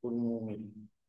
والمؤمن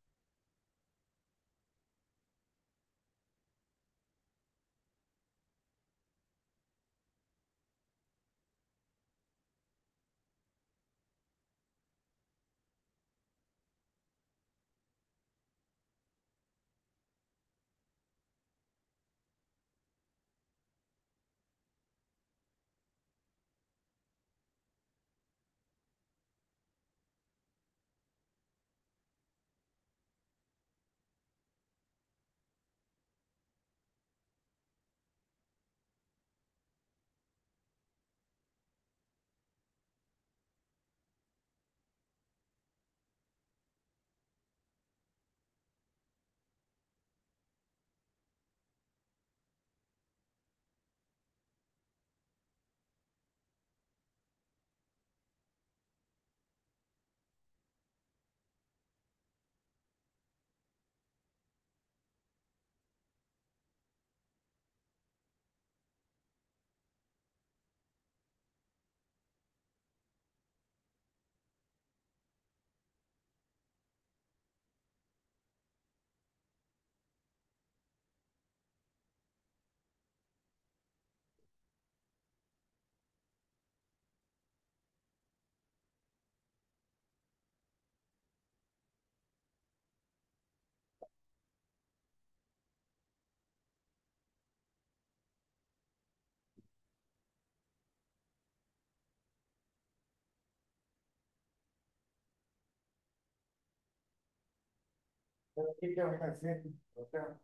كده واحنا فين وبتاع.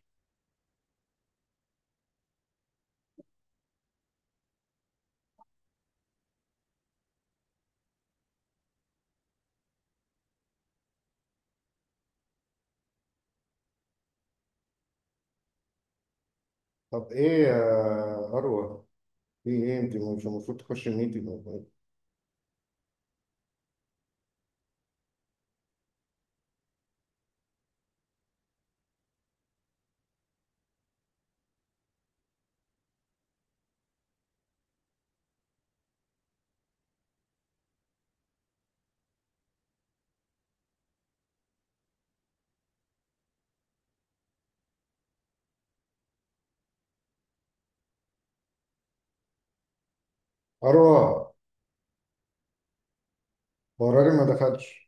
طب ايه يا اروى في ايه انت مش المفروض تخش الميتنج ولا إيه؟ اروى هو الراجل ما دخلش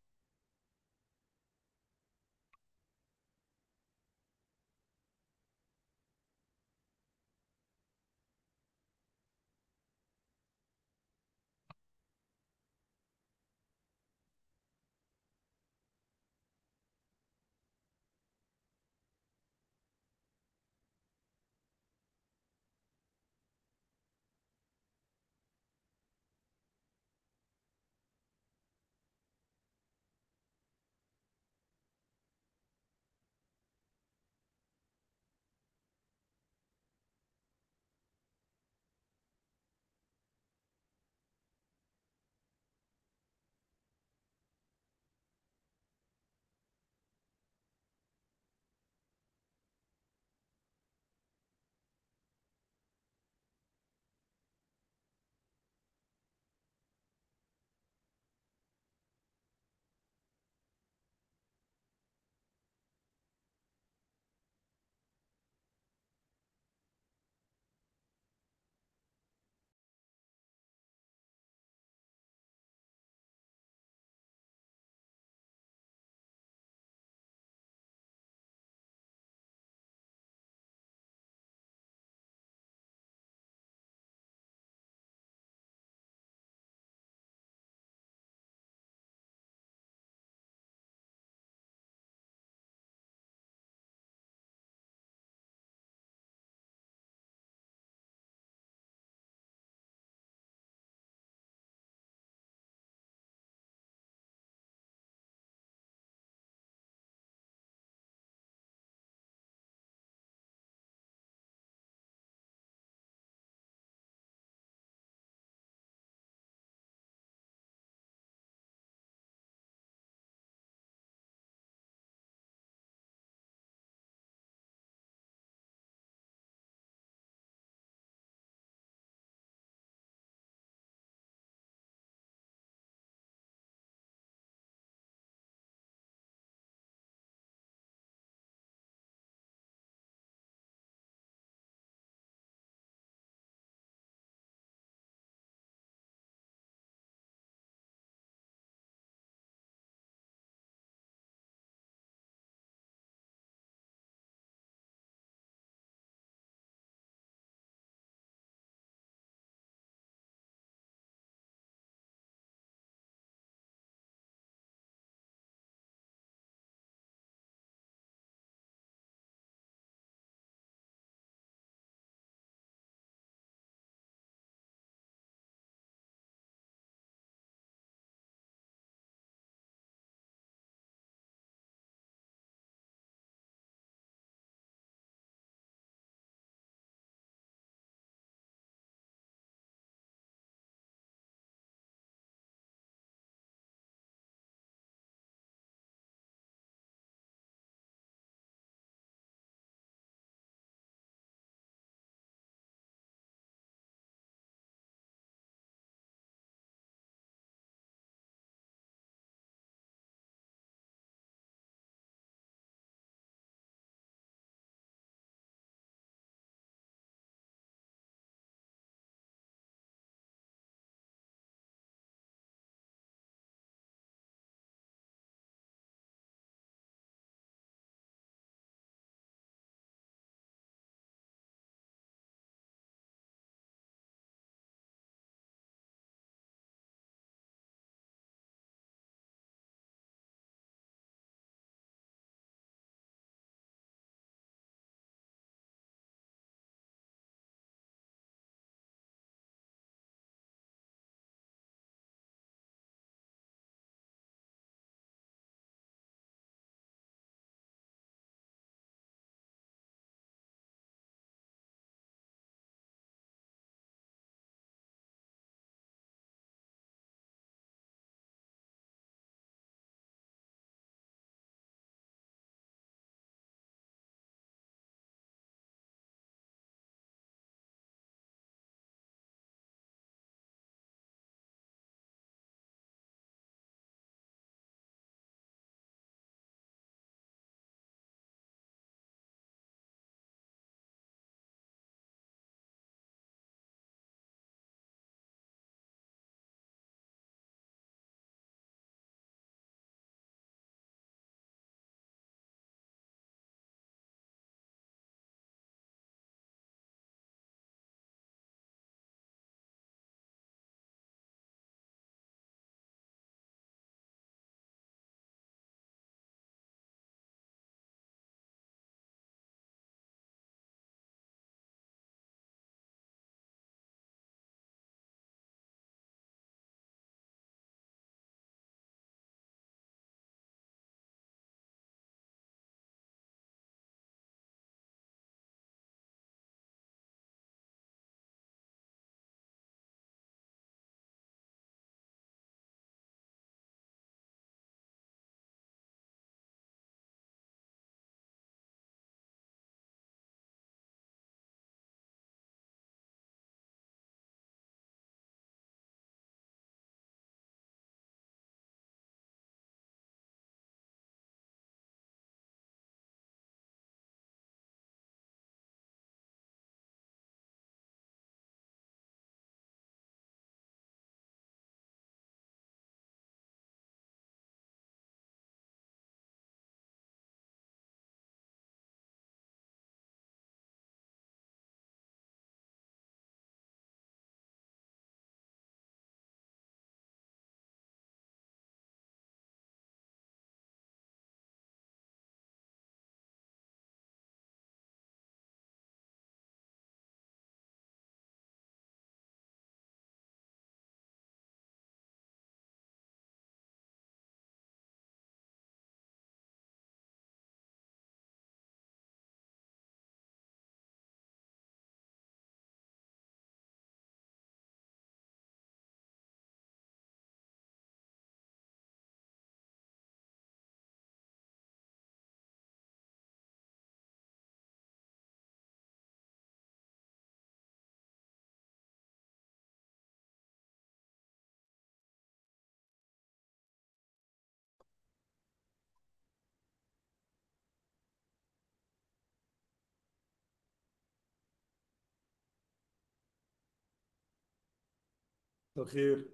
خير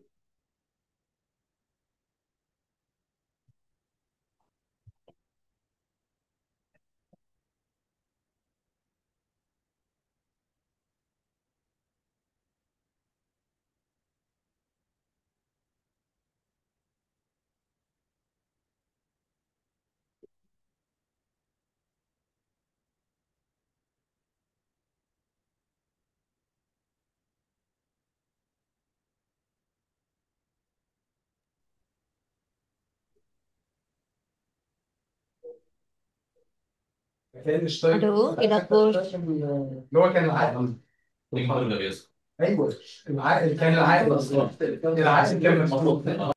كان اشتغل الو ايه الاخبار اللي هو كان العقل ايوه العقل كان العقل بالظبط العقل كان المفروض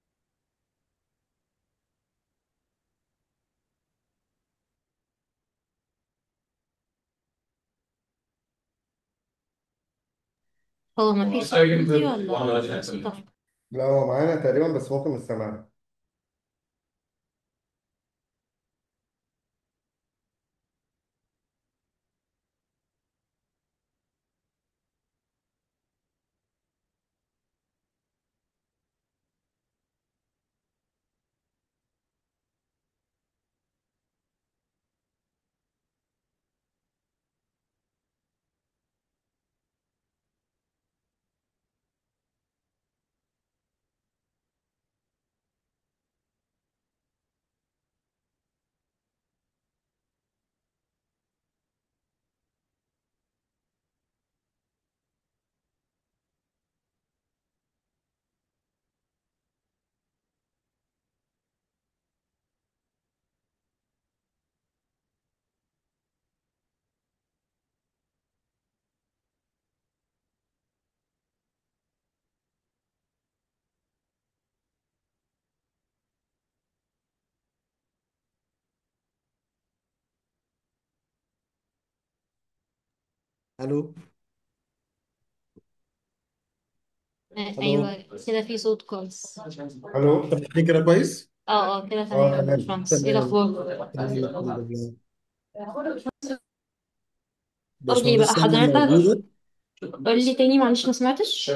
هو ما فيش صوت عندي ولا صوت لا هو معانا تقريبا بس ممكن مش سامعنا الو آه، الو ايوه كده في صوت كويس الو سامعني كده كويس اه اه كده اه تمام يا تمام باشمهندس ايه تمام الاخبار تمام الحمد لله قولي بقى باشمهندس سلمى حضرتك موجودة قولي تاني معلش ما سمعتش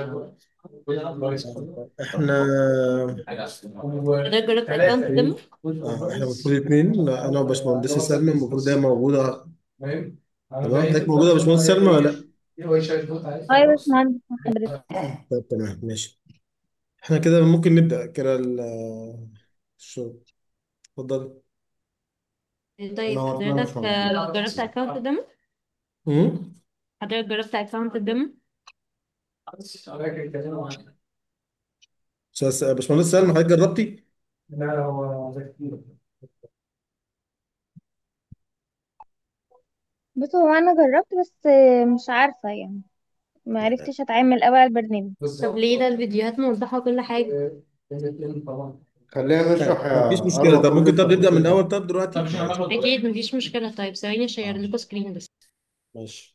احنا حضرتك جربت اكونت ديمو اه احنا المفروض اتنين انا وباشمهندسة سلمى المفروض هي موجودة تمام حضرتك موجودة يا باشمهندس سلمى ولا لا؟ اه يا باشمهندس مع حضرتك طب تمام ماشي احنا كده ممكن نبدأ كده ال- الشغل اتفضل طيب نورتنا يا حضرتك باشمهندس آه، جربت اكونت ديمو امم حضرتك جربت اكونت ديمو أستاذ- باشمهندس سلمى حضرتك جربتي؟ لا هو زي كتير بص هو انا جربت بس مش عارفه يعني ما عرفتش اتعامل قوي على البرنامج طب ليه ده الفيديوهات موضحة كل حاجة خلينا طيب نشرح يا مفيش مشكلة اروى طب كل ممكن طب نبدأ من التفاصيل الأول طب دلوقتي ماشي اكيد مفيش مشكلة طيب ثواني اشير اه لكم سكرين بس ماشي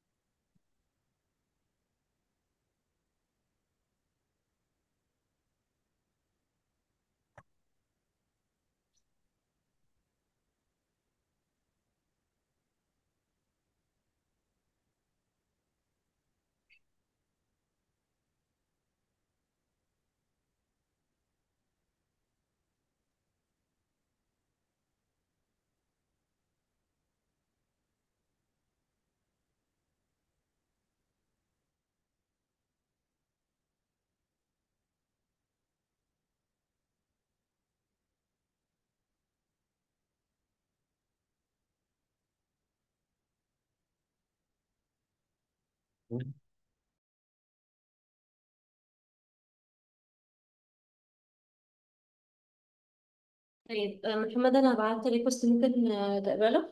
طيب آه، محمد انا بعت ريكوست ممكن آه، تقبله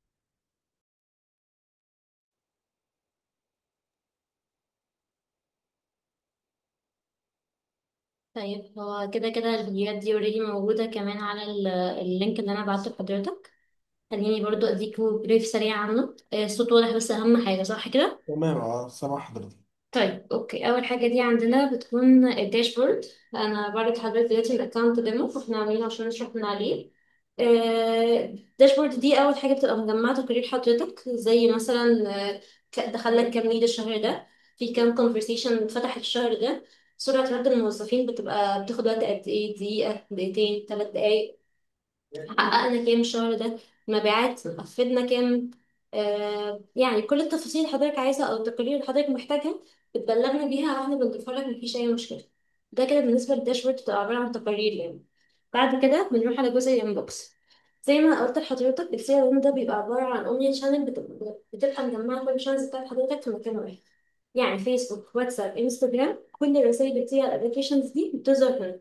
طيب هو كده كده الفيديوهات دي اوريدي موجودة كمان على ال- اللينك اللي انا بعته لحضرتك خليني برضو اديكوا بريف سريع عنه آه، الصوت واضح بس اهم حاجة صح كده تمام اه سامع حضرتك طيب اوكي اول حاجة دي عندنا بتكون الداشبورد انا بعرض لحضرتك دلوقتي الاكونت ديمو احنا عاملينه عشان نشرح من عليه آه، الداشبورد دي اول حاجة بتبقى مجمعة تقارير حضرتك زي مثلا آه، ك- دخلك كام ليد الشهر ده في كام كونفرسيشن اتفتحت الشهر ده سرعة رد الموظفين بتبقى بتاخد وقت قد ايه دقيقة دقيقتين ثلاث دقايق حققنا كام الشهر ده مبيعات قفلنا كام آه يعني كل التفاصيل اللي حضرتك عايزها او التقارير اللي حضرتك محتاجها بتبلغنا بيها واحنا بنضيفها لك مفيش اي مشكله ده كده بالنسبه للداشبورد بتبقى عباره عن تقارير يعني بعد كده بنروح على جزء الانبوكس زي ما قلت لحضرتك السي ار ام ده بيبقى عباره عن اومني شانل بتبقى مجمعه كل الشانلز بتاعت حضرتك في مكان واحد يعني فيسبوك واتساب انستجرام كل الرسائل اللي بتيجي على الابلكيشنز دي بتظهر هنا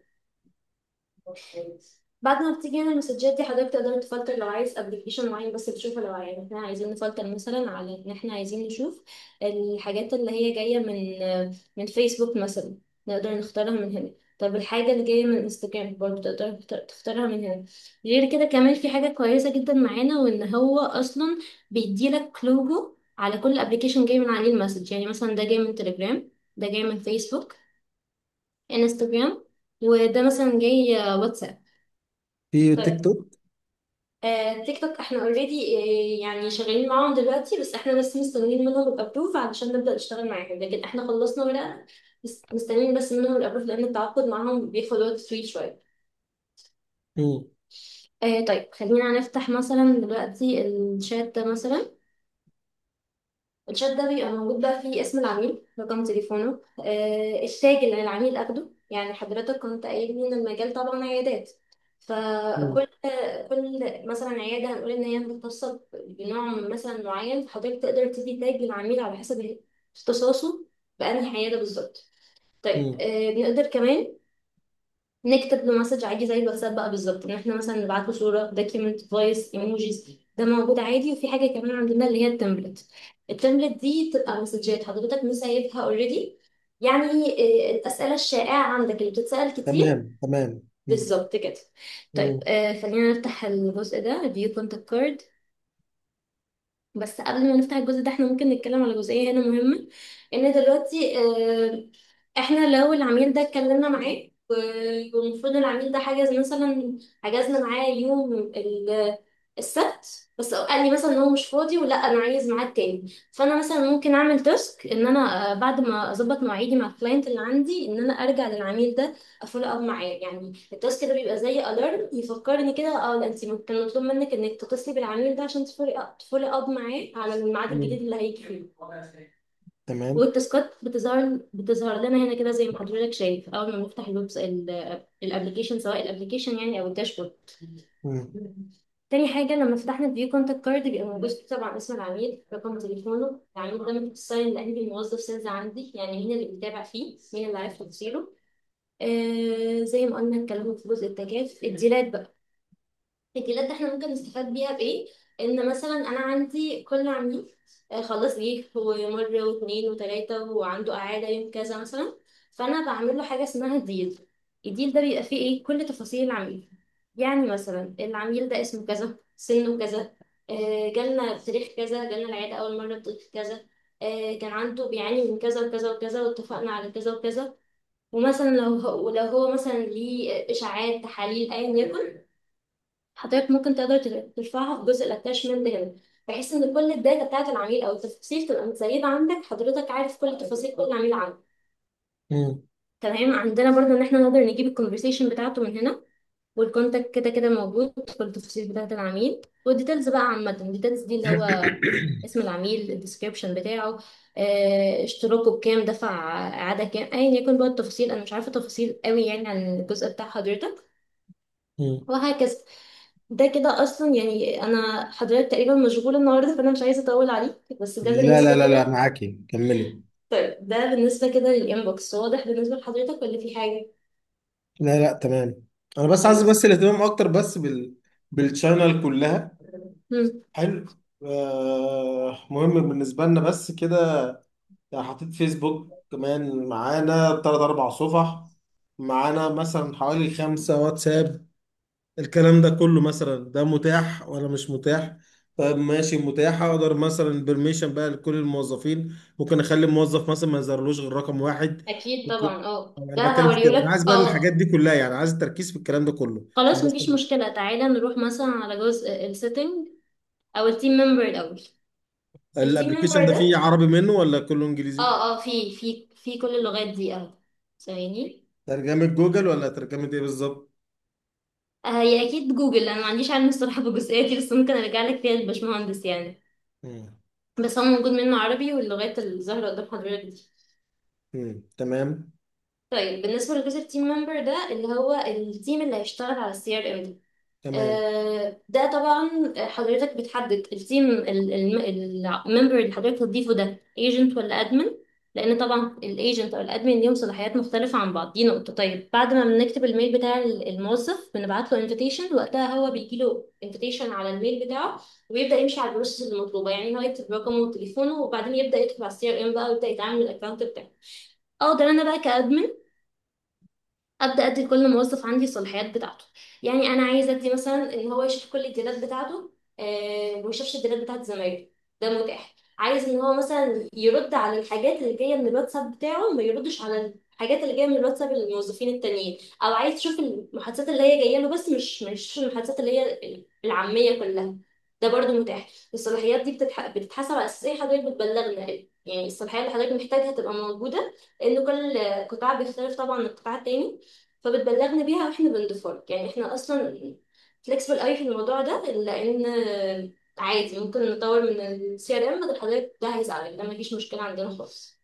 بعد ما بتيجي هنا المسجات دي حضرتك تقدر تفلتر لو عايز ابلكيشن معين بس تشوفه لو عايز احنا عايزين نفلتر مثلا على ان احنا عايزين نشوف الحاجات اللي هي جاية من من فيسبوك مثلا نقدر نختارها من هنا طب الحاجة اللي جاية من انستجرام برضه تقدر تختار- تختارها من هنا غير كده كمان في حاجة كويسة جدا معانا وان هو اصلا بيديلك لوجو على كل ابلكيشن جاي من عليه المسج يعني مثلا ده جاي من تليجرام ده جاي من فيسبوك انستجرام وده مثلا جاي واتساب في طيب تيك توك آه، تيك توك احنا اوريدي يعني شغالين معاهم دلوقتي بس احنا بس مستنيين منهم الابروف علشان نبدأ نشتغل معاهم لكن احنا خلصنا ورقة بس مستنيين بس منهم الابروف لان التعاقد معاهم بياخد وقت طويل شوية مم. آه طيب خلينا نفتح مثلا دلوقتي الشات ده مثلا الشات ده بيبقى موجود بقى فيه اسم العميل رقم تليفونه آه التاج اللي العميل اخده يعني حضرتك كنت قايل لي ان المجال طبعا عيادات مم. فكل كل مثلا عياده هنقول ان هي مختصه بنوع مثلا معين حضرتك تقدر تدي تاج للعميل على حسب اختصاصه بأنهي عياده بالظبط طيب مم. آه بنقدر كمان نكتب له مسج عادي زي الواتساب بقى بالظبط ان احنا مثلا نبعت له صوره دوكيمنت فويس ايموجيز ده موجود عادي وفي حاجه كمان عندنا اللي هي التمبلت التمبلت دي بتبقى مسجات حضرتك مسيفها اوريدي يعني آه، الاسئله الشائعه عندك اللي بتتسال كتير تمام تمام مم. بالظبط كده طيب مم. آه خلينا نفتح الجزء ده فيو كونتاكت كارد بس قبل ما نفتح الجزء ده احنا ممكن نتكلم على جزئية هنا مهمة ان دلوقتي آه، احنا لو العميل ده اتكلمنا معاه و- والمفروض العميل ده حجز مثلا حجزنا معاه يوم ال- السبت بس قال لي مثلا ان هو مش فاضي ولا انا عايز ميعاد تاني فانا مثلا ممكن اعمل تاسك ان انا آه، بعد ما اظبط مواعيدي مع الكلاينت اللي عندي ان انا ارجع للعميل ده افولو اب معاه يعني التاسك ده بيبقى زي الارم يفكرني كده اه لا انت كان مطلوب منك انك تتصلي بالعميل ده عشان تفولي اب تفولي اب معاه على الميعاد الجديد مم. اللي هيجي فيه تمام والتاسكات بتظهر بتظهر لنا هنا كده زي ما حضرتك شايف اول ما نفتح الويب الابلكيشن سواء الابلكيشن يعني او الداشبورد مم. تاني حاجة لما فتحنا الفيو كونتاكت كارد بيبقى موجود طبعا اسم العميل رقم تليفونه العميل ده متصل لأنهي موظف سيلز عندي يعني مين اللي بيتابع فيه مين اللي عارف تفاصيله آه زي ما قلنا اتكلمنا في جزء التكات الديلات بقى التسجيلات ده احنا ممكن نستفاد بيها بإيه؟ إن مثلا أنا عندي كل عميل آه، خلاص جه هو مرة واتنين وتلاتة وعنده إعادة يوم كذا مثلا فأنا بعمل له حاجة اسمها ديل الديل ده بيبقى فيه إيه؟ كل تفاصيل العميل يعني مثلا العميل ده اسمه كذا سنه كذا آه، جالنا بتاريخ كذا جالنا العيادة أول مرة بتاريخ كذا آه، كان عنده بيعاني من كذا وكذا وكذا واتفقنا على كذا وكذا ومثلا لو هو لو هو مثلا ليه إشاعات تحاليل أيا يكن حضرتك ممكن تقدر تل- ترفعها في جزء الاتاشمنت هنا بحيث ان كل الداتا بتاعت العميل او التفاصيل تبقى متسيبه عندك حضرتك عارف كل تفاصيل كل عميل عنه مم. تمام عندنا برضو ان احنا نقدر نجيب الكونفرسيشن بتاعته من هنا والكونتاكت كده كده موجود كل التفاصيل بتاعت العميل والديتيلز بقى عامه الديتيلز دي اللي هو اسم العميل الديسكريبشن بتاعه اه اشتراكه بكام دفع اعاده كام ايا يكن بقى التفاصيل انا مش عارفه تفاصيل قوي يعني عن الجزء بتاع حضرتك مم. وهكذا ده كده اصلا يعني انا حضرتك تقريبا مشغوله النهارده فانا مش عايزه اطول عليك بس ده لا لا بالنسبه لا لا كده معاكي كملي طيب ده بالنسبه كده للانبوكس واضح بالنسبه لحضرتك ولا في حاجه لا لا تمام انا بس عايز طيب بس الاهتمام اكتر بس بال بالشانل كلها مم. حلو آه مهم بالنسبه لنا بس كده يعني حطيت فيسبوك كمان معانا تلات اربع صفح معانا مثلا حوالي خمسة واتساب الكلام ده كله مثلا ده متاح ولا مش متاح طيب ماشي متاح اقدر مثلا بيرميشن بقى لكل الموظفين ممكن اخلي الموظف مثلا ما يظهرلوش غير رقم واحد اكيد ممكن طبعا اه انا ده بتكلم في كده انا هوريهولك عايز بقى الحاجات اه دي كلها يعني عايز التركيز في الكلام ده كله عشان خلاص بس مفيش مشكله تعالى نروح مثلا على جزء السيتنج او التيم ممبر الاول التيم الابلكيشن ممبر ده ده فيه عربي منه ولا كله انجليزي اه اه في في في كل اللغات دي اه ثواني ترجمة جوجل ولا ترجمة ايه بالظبط؟ آه، هي اكيد جوجل انا ما عنديش علم الصراحه بالجزئيه دي بس ممكن ارجع لك فيها الباشمهندس يعني مم. بس هو موجود منه عربي واللغات اللي ظاهره قدام حضرتك دي مم. تمام طيب بالنسبه لجزء التيم ممبر ده اللي هو التيم اللي هيشتغل على السي ار ام تمام آه، ده طبعا حضرتك بتحدد التيم الممبر اللي حضرتك هتضيفه ده ايجنت ولا ادمن لان طبعا الايجنت او الادمن ليهم صلاحيات مختلفه عن بعض دي نقطه طيب بعد ما بنكتب الميل بتاع الموظف بنبعت له انفيتيشن وقتها هو بيجي له انفيتيشن على الميل بتاعه ويبدا يمشي على البروسيس المطلوبه يعني هو يكتب رقمه وتليفونه وبعدين يبدا يدخل على السي ار ام بقى ويبدا يتعامل من الاكونت بتاعه اقدر انا بقى كادمن ابدا ادي لكل موظف عندي الصلاحيات بتاعته يعني انا عايزه ادي مثلا ان هو يشوف كل الديلات بتاعته آه وما يشوفش الديلات بتاعت زمايله ده متاح عايز ان هو مثلا يرد على الحاجات اللي جايه من الواتساب بتاعه ما يردش على الحاجات اللي جايه من الواتساب للموظفين التانيين او عايز تشوف المحادثات اللي هي جايه له بس مش مش المحادثات اللي هي العاميه كلها ده برضو متاح الصلاحيات دي بتتح... بتتحسب على اساس ايه حضرتك بتبلغنا يعني الصلاحيات اللي حضرتك محتاجها تبقى موجوده لان كل قطاع بيختلف طبعا من قطاع تاني فبتبلغني بيها واحنا بنديفولت يعني احنا اصلا فليكسبل قوي في الموضوع ده لان عادي ممكن نطور من السي ار ام بدل حضرتك ده هيزعلك ده مفيش مشكله عندنا خالص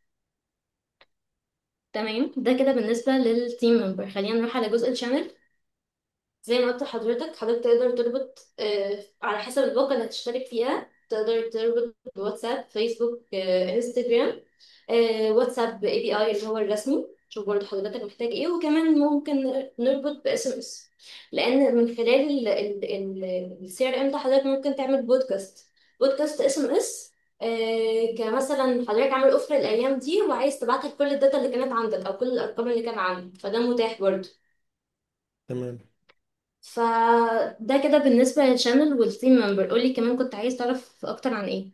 تمام ده كده بالنسبه للتيم ممبر خلينا نروح على جزء الشانل زي ما قلت لحضرتك حضرتك تقدر تربط آه، على حسب الباقة اللي هتشترك فيها تقدر تربط بواتساب فيسبوك آه، انستجرام آه، واتساب اي بي اي اللي هو الرسمي شوف برضه حضرتك محتاج ايه وكمان ممكن نربط باس ام اس لان من خلال السي ار ام ده حضرتك ممكن تعمل بودكاست بودكاست اس ام اس كمثلا حضرتك عامل اوفر الايام دي وعايز تبعت لك كل الداتا اللي كانت عندك او كل الارقام اللي كان عندك فده متاح برضه تمام فده كده بالنسبة للشانل والتيم ممبر قولي كمان كنت عايز تعرف أكتر عن إيه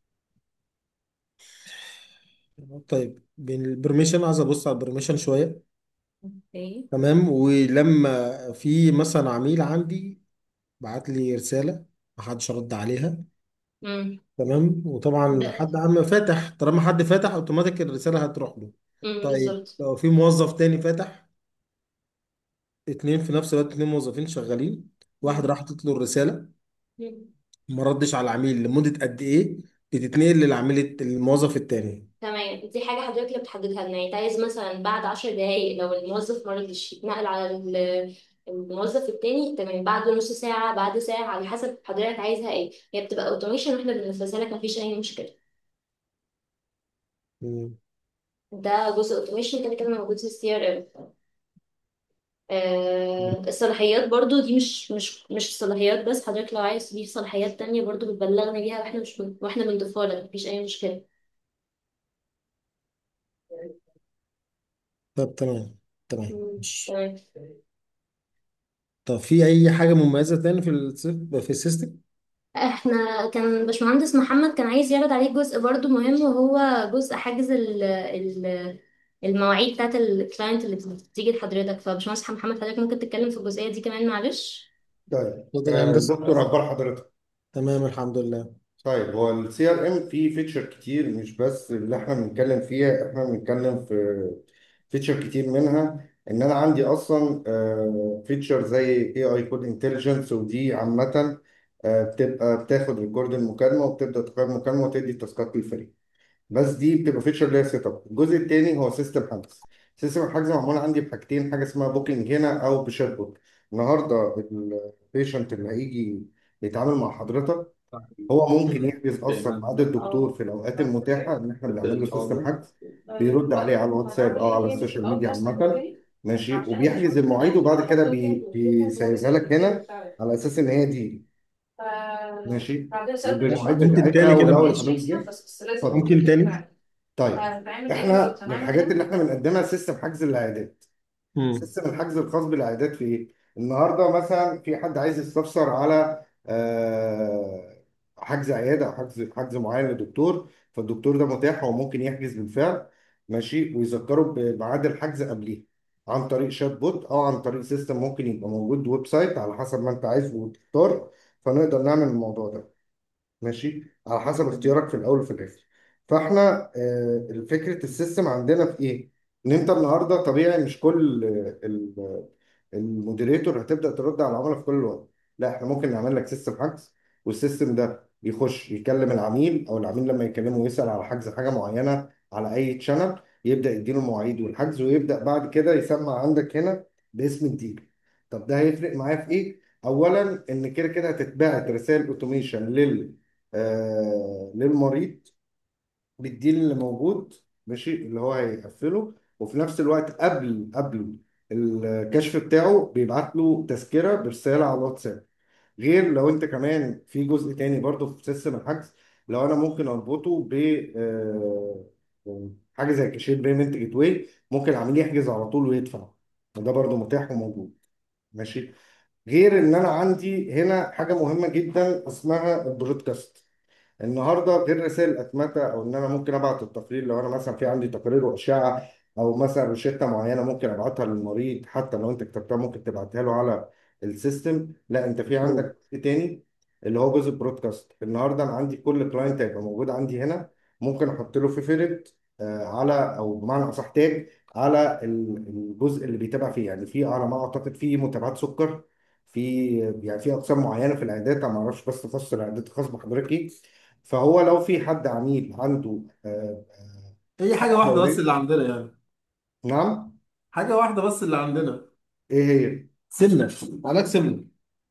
طيب بالبرميشن عايز ابص على البرميشن شوية اوكي تمام ولما في مثلا عميل عندي بعت لي رسالة محدش رد عليها امم تمام وطبعا ده حد عم فاتح طالما حد فاتح اوتوماتيك الرسالة هتروح له امم طيب بالظبط لو في موظف تاني فاتح اتنين في نفس الوقت اتنين موظفين شغالين واحد مم. راح له الرسالة مم. ما ردش على العميل لمدة قد ايه بتتنقل للعميل الموظف التاني تمام دي حاجة حضرتك اللي بتحددها لنا يعني أنت عايز مثلا بعد عشر دقايق لو الموظف ما رضيش يتنقل على ال- الموظف التاني تمام بعد نص ساعة بعد ساعة على حسب حضرتك عايزها ايه هي بتبقى اوتوميشن واحنا بننفذها لك مفيش أي مشكلة مم. ده جزء اوتوميشن كده كده موجود في السي ار ام آه، الصلاحيات برضو دي مش مش مش صلاحيات بس حضرتك لو عايز تضيف صلاحيات تانية برضو بتبلغني بيها واحنا مش بن... واحنا بنضيفها لك مفيش أي مشكلة طب تمام تمام مم، مش تمام طب في اي حاجة مميزة تاني في الس- في السيستم احنا كان باشمهندس محمد كان عايز يعرض عليك جزء برضو مهم وهو جزء حجز ال ال المواعيد بتاعت الكلاينت اللي بتيجي لحضرتك فباشمهندس محمد حضرتك ممكن تتكلم في الجزئية دي كمان معلش طيب اتفضل يا آه، هندسة دكتور اخبار حضرتك تمام الحمد لله طيب هو السي ار ام فيه فيتشر كتير مش بس اللي احنا بنتكلم فيها احنا بنتكلم في فيتشر كتير منها ان انا عندي اصلا فيتشر زي اي اي كود انتليجنس ودي عامه آه، بتبقى بتاخد ريكورد المكالمه وبتبدا تقرر المكالمه وتدي تاسكات للفريق بس دي بتبقى فيتشر اللي هي سيت اب الجزء الثاني هو سيستم حجز سيستم الحجز معمول عندي بحاجتين حاجه اسمها بوكينج هنا او بشات بوت النهارده البيشنت اللي هيجي يتعامل مع حضرتك هو ممكن يحجز اصلا ميعاد الدكتور في الاوقات المتاحه ان احنا بنعمل له سيستم حجز بيرد عليه على الواتساب او على السوشيال ميديا عامه ماشي وبيحجز المواعيد وبعد كده بي... بيسيبها لك هنا على اساس ان هي دي ماشي وبالمواعيد ممكن بتاعتها تاني كده ولو معلش العميل جه اتفضل ممكن تاني طيب احنا من الحاجات اللي احنا بنقدمها سيستم حجز العيادات مم. سيستم الحجز الخاص بالعيادات في ايه؟ النهارده مثلا في حد عايز يستفسر على آه، حجز عياده او حجز حجز معين لدكتور فالدكتور ده متاح هو ممكن يحجز بالفعل ماشي ويذكره بميعاد الحجز قبليه عن طريق شات بوت او عن طريق سيستم ممكن يبقى موجود ويب سايت على حسب ما انت عايز وتختار فنقدر نعمل الموضوع ده ماشي على حسب اختيارك في الاول وفي الاخر فاحنا آه، فكره السيستم عندنا في ايه؟ ان انت النهارده طبيعي مش كل ال- المودريتور هتبدا ترد على العملاء في كل وقت لا احنا ممكن نعمل لك سيستم حجز والسيستم ده بيخش يكلم العميل او العميل لما يكلمه يسال على حجز حاجه معينه على اي تشانل يبدا يديله المواعيد والحجز ويبدا بعد كده يسمع عندك هنا باسم الديل طب ده هيفرق معايا في ايه اولا ان كده كده هتتبعت رسائل اوتوميشن لل آه للمريض بالديل اللي موجود ماشي اللي هو هيقفله وفي نفس الوقت قبل قبل الكشف بتاعه بيبعت له تذكرة برسالة على الواتساب غير لو انت كمان في جزء تاني برضو في سيستم الحجز لو انا ممكن اربطه ب آه، حاجة زي كاشير بيمنت جيت واي ممكن العميل يحجز على طول ويدفع وده برضو متاح وموجود ماشي غير ان انا عندي هنا حاجة مهمة جدا اسمها البرودكاست النهارده غير رسائل الاتمته او ان انا ممكن ابعت التقرير لو انا مثلا في عندي تقرير واشعه او مثلا روشته معينه ممكن ابعتها للمريض حتى لو انت كتبتها ممكن تبعتها له على السيستم لا انت في عندك جزء تاني اللي هو جزء برودكاست النهارده انا عندي كل كلاينت هيبقى موجود عندي هنا ممكن احط له في فيرد على او بمعنى اصح تاج على ال- الجزء اللي بيتابع فيه يعني في على ما اعتقد في متابعات سكر في يعني في اقسام معينه في العيادات انا ما اعرفش بس تخصص العيادات الخاص بحضرتك ايه فهو لو في حد عميل عنده آه، هي حاجة واحدة بس دورية اللي عندنا يعني نعم حاجة واحدة بس اللي عندنا ايه هي سمنة علاج سمنة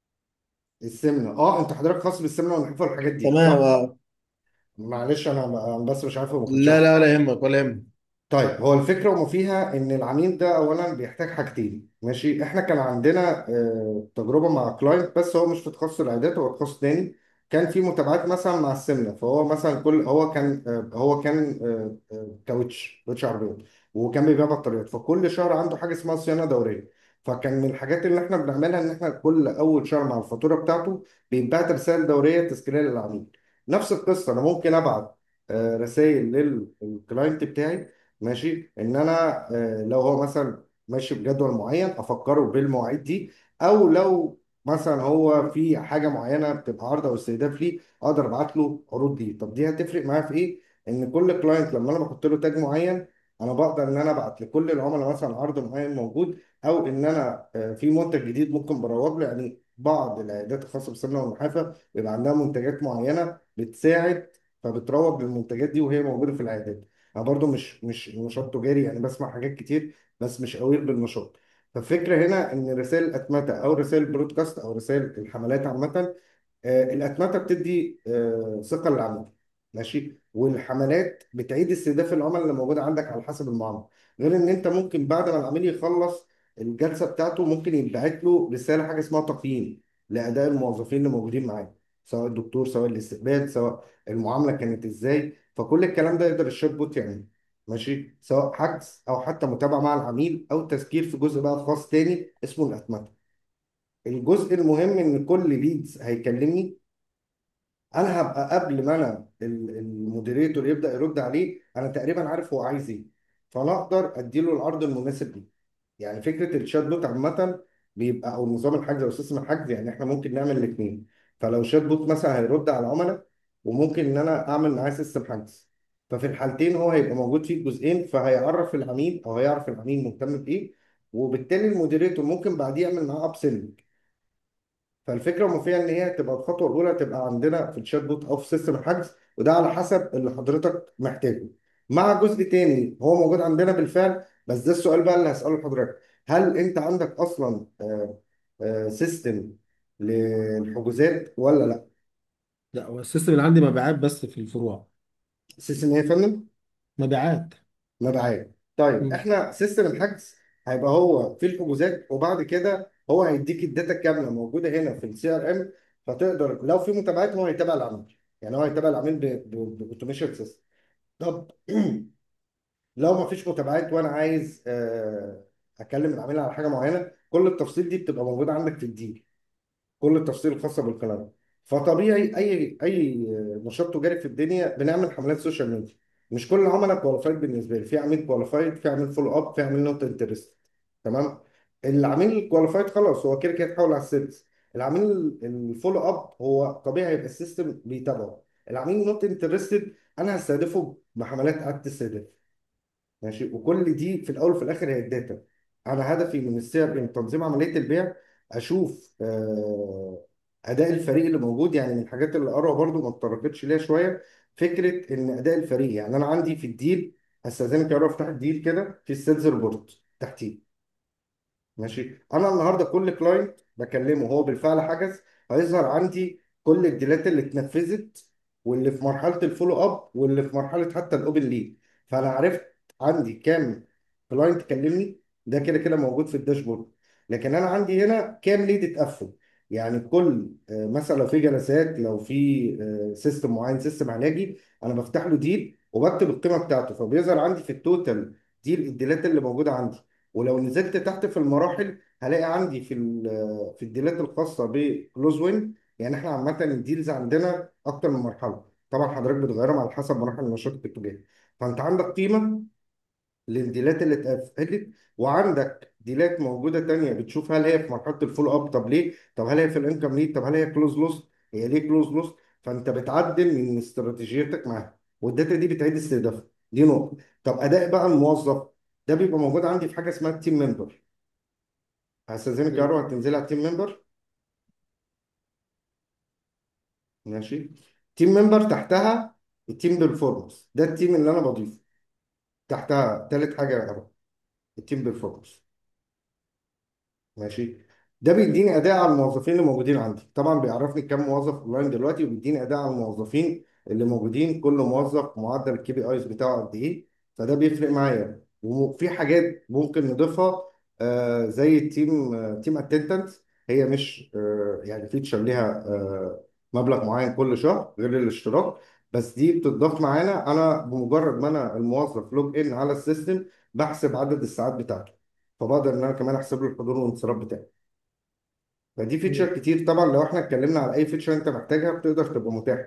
السمنه اه انت حضرتك خاص بالسمنه والنحافه والحاجات دي تمام صح اه معلش انا أنا بس مش عارف وما كنتش لا اعرف لا ولا يهمك ولا يهمك طيب هو الفكرة وما فيها إن العميل ده أولا بيحتاج حاجتين ماشي إحنا كان عندنا آه، تجربة مع كلاينت بس هو مش في تخصص العيادات هو تخصص تاني كان في متابعات مثلا مع السمنة فهو مثلا كل هو كان آه، هو كان آه، آه، كاوتش كاوتش عربية وكان بيبيع بطاريات فكل شهر عنده حاجة اسمها صيانة دورية فكان من الحاجات اللي احنا بنعملها ان احنا كل اول شهر مع الفاتوره بتاعته بيتبعت رسائل دوريه تذكيريه للعميل نفس القصه انا ممكن ابعت رسائل للكلاينت بتاعي ماشي ان انا آه، لو هو مثلا ماشي بجدول معين افكره بالمواعيد دي او لو مثلا هو في حاجه معينه بتبقى عرض او استهداف ليه اقدر ابعت له عروض دي طب دي هتفرق معايا في ايه ان كل كلاينت لما انا بحط له تاج معين انا بقدر ان انا ابعت لكل العملاء مثلا عرض معين موجود او ان انا آه، في منتج جديد ممكن بروج له يعني بعض العيادات الخاصه بالسمنه والنحافه بيبقى عندها منتجات معينه بتساعد فبتروج للمنتجات دي وهي موجوده في العيادات انا برضو مش مش نشاط تجاري يعني بسمع حاجات كتير بس مش قوي بالنشاط فالفكره هنا ان رسائل الاتمته او رسائل البرودكاست او رسائل الحملات عامه آه، الاتمته بتدي آه، ثقه للعميل ماشي والحملات بتعيد استهداف العملاء اللي موجوده عندك على حسب المعامله غير ان انت ممكن بعد ما العميل يخلص الجلسه بتاعته ممكن يتبعت له رساله حاجه اسمها تقييم لاداء الموظفين اللي موجودين معاه سواء الدكتور سواء الاستقبال سواء المعامله كانت ازاي فكل الكلام ده يقدر الشات بوت يعمله ماشي سواء حجز او حتى متابعه مع العميل او تذكير في جزء بقى خاص تاني اسمه الاتمته الجزء المهم ان كل ليدز هيكلمني انا هبقى قبل ما انا ال- المودريتور يبدا يرد عليه انا تقريبا عارف هو عايز ايه فانا اقدر اديله العرض المناسب ليه يعني فكره الشات بوت عامه بيبقى او نظام الحجز او سيستم الحجز يعني احنا ممكن نعمل الاثنين فلو شات بوت مثلا هيرد على العملاء وممكن ان انا اعمل معاه سيستم حجز ففي الحالتين هو هيبقى موجود فيه جزئين فهيعرف العميل او هيعرف العميل مهتم بايه وبالتالي المودريتور ممكن بعديه يعمل معاه اب فالفكره وما فيها ان هي تبقى الخطوه الاولى تبقى عندنا في الشات بوت او في سيستم الحجز وده على حسب اللي حضرتك محتاجه مع جزء تاني هو موجود عندنا بالفعل بس ده السؤال بقى اللي هسأله لحضرتك هل انت عندك اصلا سيستم للحجوزات ولا لا لا هو السيستم اللي عندي مبيعات بس في الفروع سيستم ايه يا فندم مبيعات مبيعات طيب مم. احنا سيستم الحجز هيبقى هو في الحجوزات وبعد كده هو هيديك الداتا الكامله موجوده هنا في السي ار ام فتقدر لو في متابعات هو هيتابع العميل يعني هو هيتابع العميل باوتوميشن سيستم طب لو ما فيش متابعات وانا عايز آه، اكلم العميل على حاجه معينه كل التفاصيل دي بتبقى موجوده عندك في الديل كل التفاصيل الخاصه بالقناه فطبيعي اي اي نشاط تجاري في الدنيا بنعمل حملات سوشيال ميديا مش كل العملاء كواليفايد بالنسبه لي في عميل كواليفايد في عميل فولو اب في عميل نوت انترست تمام العميل الكواليفايد خلاص هو كده كده اتحول على السيلز العميل الفولو اب هو طبيعي يبقى السيستم بيتابعه العميل نوت انترستد انا هستهدفه بحملات اعاده استهداف ماشي وكل دي في الاول وفي الاخر هي الداتا انا هدفي من السي ار ام تنظيم عمليه البيع اشوف آه، اداء الفريق اللي موجود يعني من الحاجات اللي قرا برضو ما اتطرقتش ليها شويه فكره ان اداء الفريق يعني انا عندي في الديل هستاذنك يا رب افتح الديل كده في السيلز ريبورت تحتيه ماشي انا النهارده كل كلاينت بكلمه هو بالفعل حجز هيظهر عندي كل الديلات اللي اتنفذت واللي في مرحله الفولو اب واللي في مرحله حتى الاوبن ليد فانا عرفت عندي كام كلاينت كلمني ده كده كده موجود في الداشبورد لكن انا عندي هنا كام ليد اتقفل يعني كل آه، مثلا لو في جلسات لو في سيستم معين سيستم علاجي انا بفتح له ديل وبكتب القيمه بتاعته فبيظهر عندي في التوتال ديل الديلات اللي موجوده عندي ولو نزلت تحت في المراحل هلاقي عندي في ال- في الديلات الخاصه بكلوز وين يعني احنا عامه الديلز عندنا اكتر من مرحله طبعا حضرتك بتغيرهم على حسب مراحل النشاط التجاري فانت عندك قيمه للديلات اللي اتقفلت وعندك ديلات موجوده تانية بتشوف هل هي في مرحله الفول اب طب ليه طب هل هي في الانكم ليد طب هل هي كلوز لوست هي ليه كلوز لوست فانت بتعدل من استراتيجيتك معاها والداتا دي بتعيد استهدافها دي نقطه طب اداء بقى الموظف ده بيبقى موجود عندي في حاجه اسمها التيم ممبر هستاذنك يا روح هتنزلي على التيم ممبر ماشي تيم ممبر تحتها التيم بيرفورمانس ده التيم اللي انا بضيفه تحتها تالت حاجه يا روح التيم بيرفورمانس ماشي ده بيديني اداء على الموظفين اللي موجودين عندي طبعا بيعرفني كم موظف اونلاين دلوقتي وبيديني اداء على الموظفين اللي موجودين كل موظف معدل الكي بي ايز بتاعه قد ايه فده بيفرق معايا وفي حاجات ممكن نضيفها آه زي التيم آه تيم اتندنس هي مش آه يعني فيتشر ليها آه مبلغ معين كل شهر غير الاشتراك بس دي بتضاف معانا انا بمجرد ما انا الموظف لوج ان على السيستم بحسب عدد الساعات بتاعته فبقدر ان انا كمان احسب له الحضور والانصراف بتاعي فدي فيتشر كتير طبعا لو احنا اتكلمنا على اي فيتشر انت محتاجها بتقدر تبقى متاح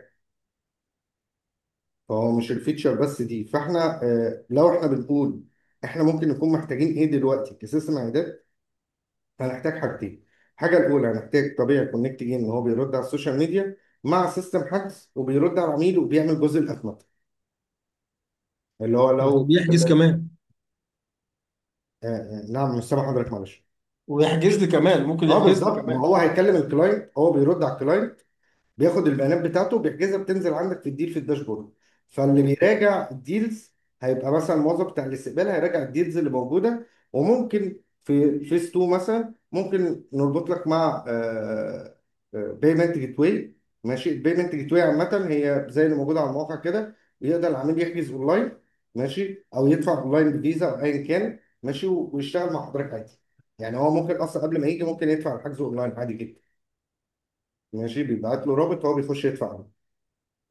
فهو مش الفيتشر بس دي فاحنا آه، لو احنا بنقول احنا ممكن نكون محتاجين ايه دلوقتي كسيستم اعداد هنحتاج حاجتين الحاجه الاولى هنحتاج طبيعي كونكت ان هو بيرد على السوشيال ميديا مع سيستم حجز وبيرد على العميل وبيعمل جزء الاتمته اللي هو لو بيحجز كمان آه، آه، نعم مش سامع حضرتك معلش ويحجز لي كمان ممكن اه يحجز لي بالظبط ما كمان هو هيكلم الكلاينت هو بيرد على الكلاينت بياخد البيانات بتاعته بيحجزها بتنزل عندك في الديل في الداشبورد فاللي بيراجع الديلز هيبقى مثلا الموظف بتاع الاستقبال هيراجع الديلز اللي موجوده وممكن في فيس 2 مثلا ممكن نربط لك مع بيمنت جيت واي ماشي البيمنت جيت واي عامه هي زي اللي موجوده على المواقع كده يقدر العميل يحجز اونلاين ماشي او يدفع اونلاين بفيزا او ايا كان ماشي ويشتغل مع حضرتك عادي يعني هو ممكن اصلا قبل ما يجي ممكن يدفع الحجز اونلاين عادي جدا ماشي بيبعت له رابط هو بيخش يدفع عنه ف...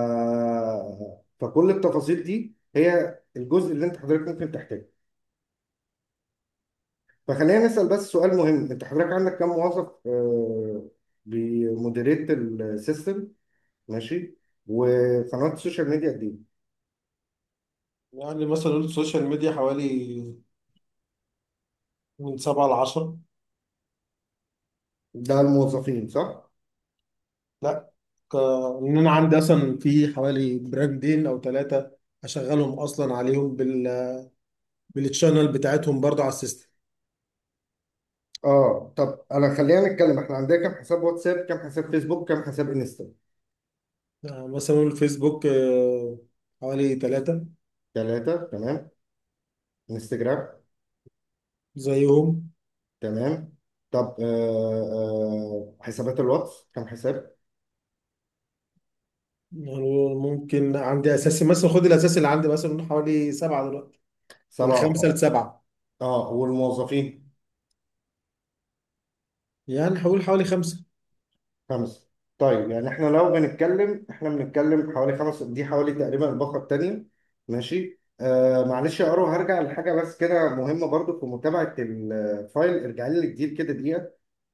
فكل التفاصيل دي هي الجزء اللي انت حضرتك ممكن تحتاجه فخلينا نسأل بس سؤال مهم انت حضرتك عندك كم موظف آه، بمودريت السيستم ماشي وقنوات السوشيال ميديا قد ايه يعني مثلا قلت السوشيال ميديا حوالي من سبعة لعشرة ده الموظفين صح لا ك- ان انا عندي اصلا في حوالي براندين او ثلاثة اشغلهم اصلا عليهم بال بالتشانل بتاعتهم برضو على السيستم اه طب انا خلينا نتكلم احنا عندنا كم حساب واتساب كم حساب فيسبوك كم حساب انستا يعني مثلا الفيسبوك آه، حوالي ثلاثة ثلاثة تمام انستجرام زيهم تمام طب آه آه حسابات الواتس كم حساب يعني ممكن عندي اساسي مثلا خد الاساسي اللي عندي مثلا حوالي سبعة دلوقتي من سبعة خمسة اه لسبعة اه والموظفين يعني حوالي حوالي خمسة خمسة طيب يعني احنا لو بنتكلم احنا بنتكلم حوالي خمسة دي حوالي تقريبا الباقة التانية ماشي آه معلش يا أرو هرجع لحاجة بس كده مهمة برضو في متابعة الفايل ارجع لي جديد كده دقيقة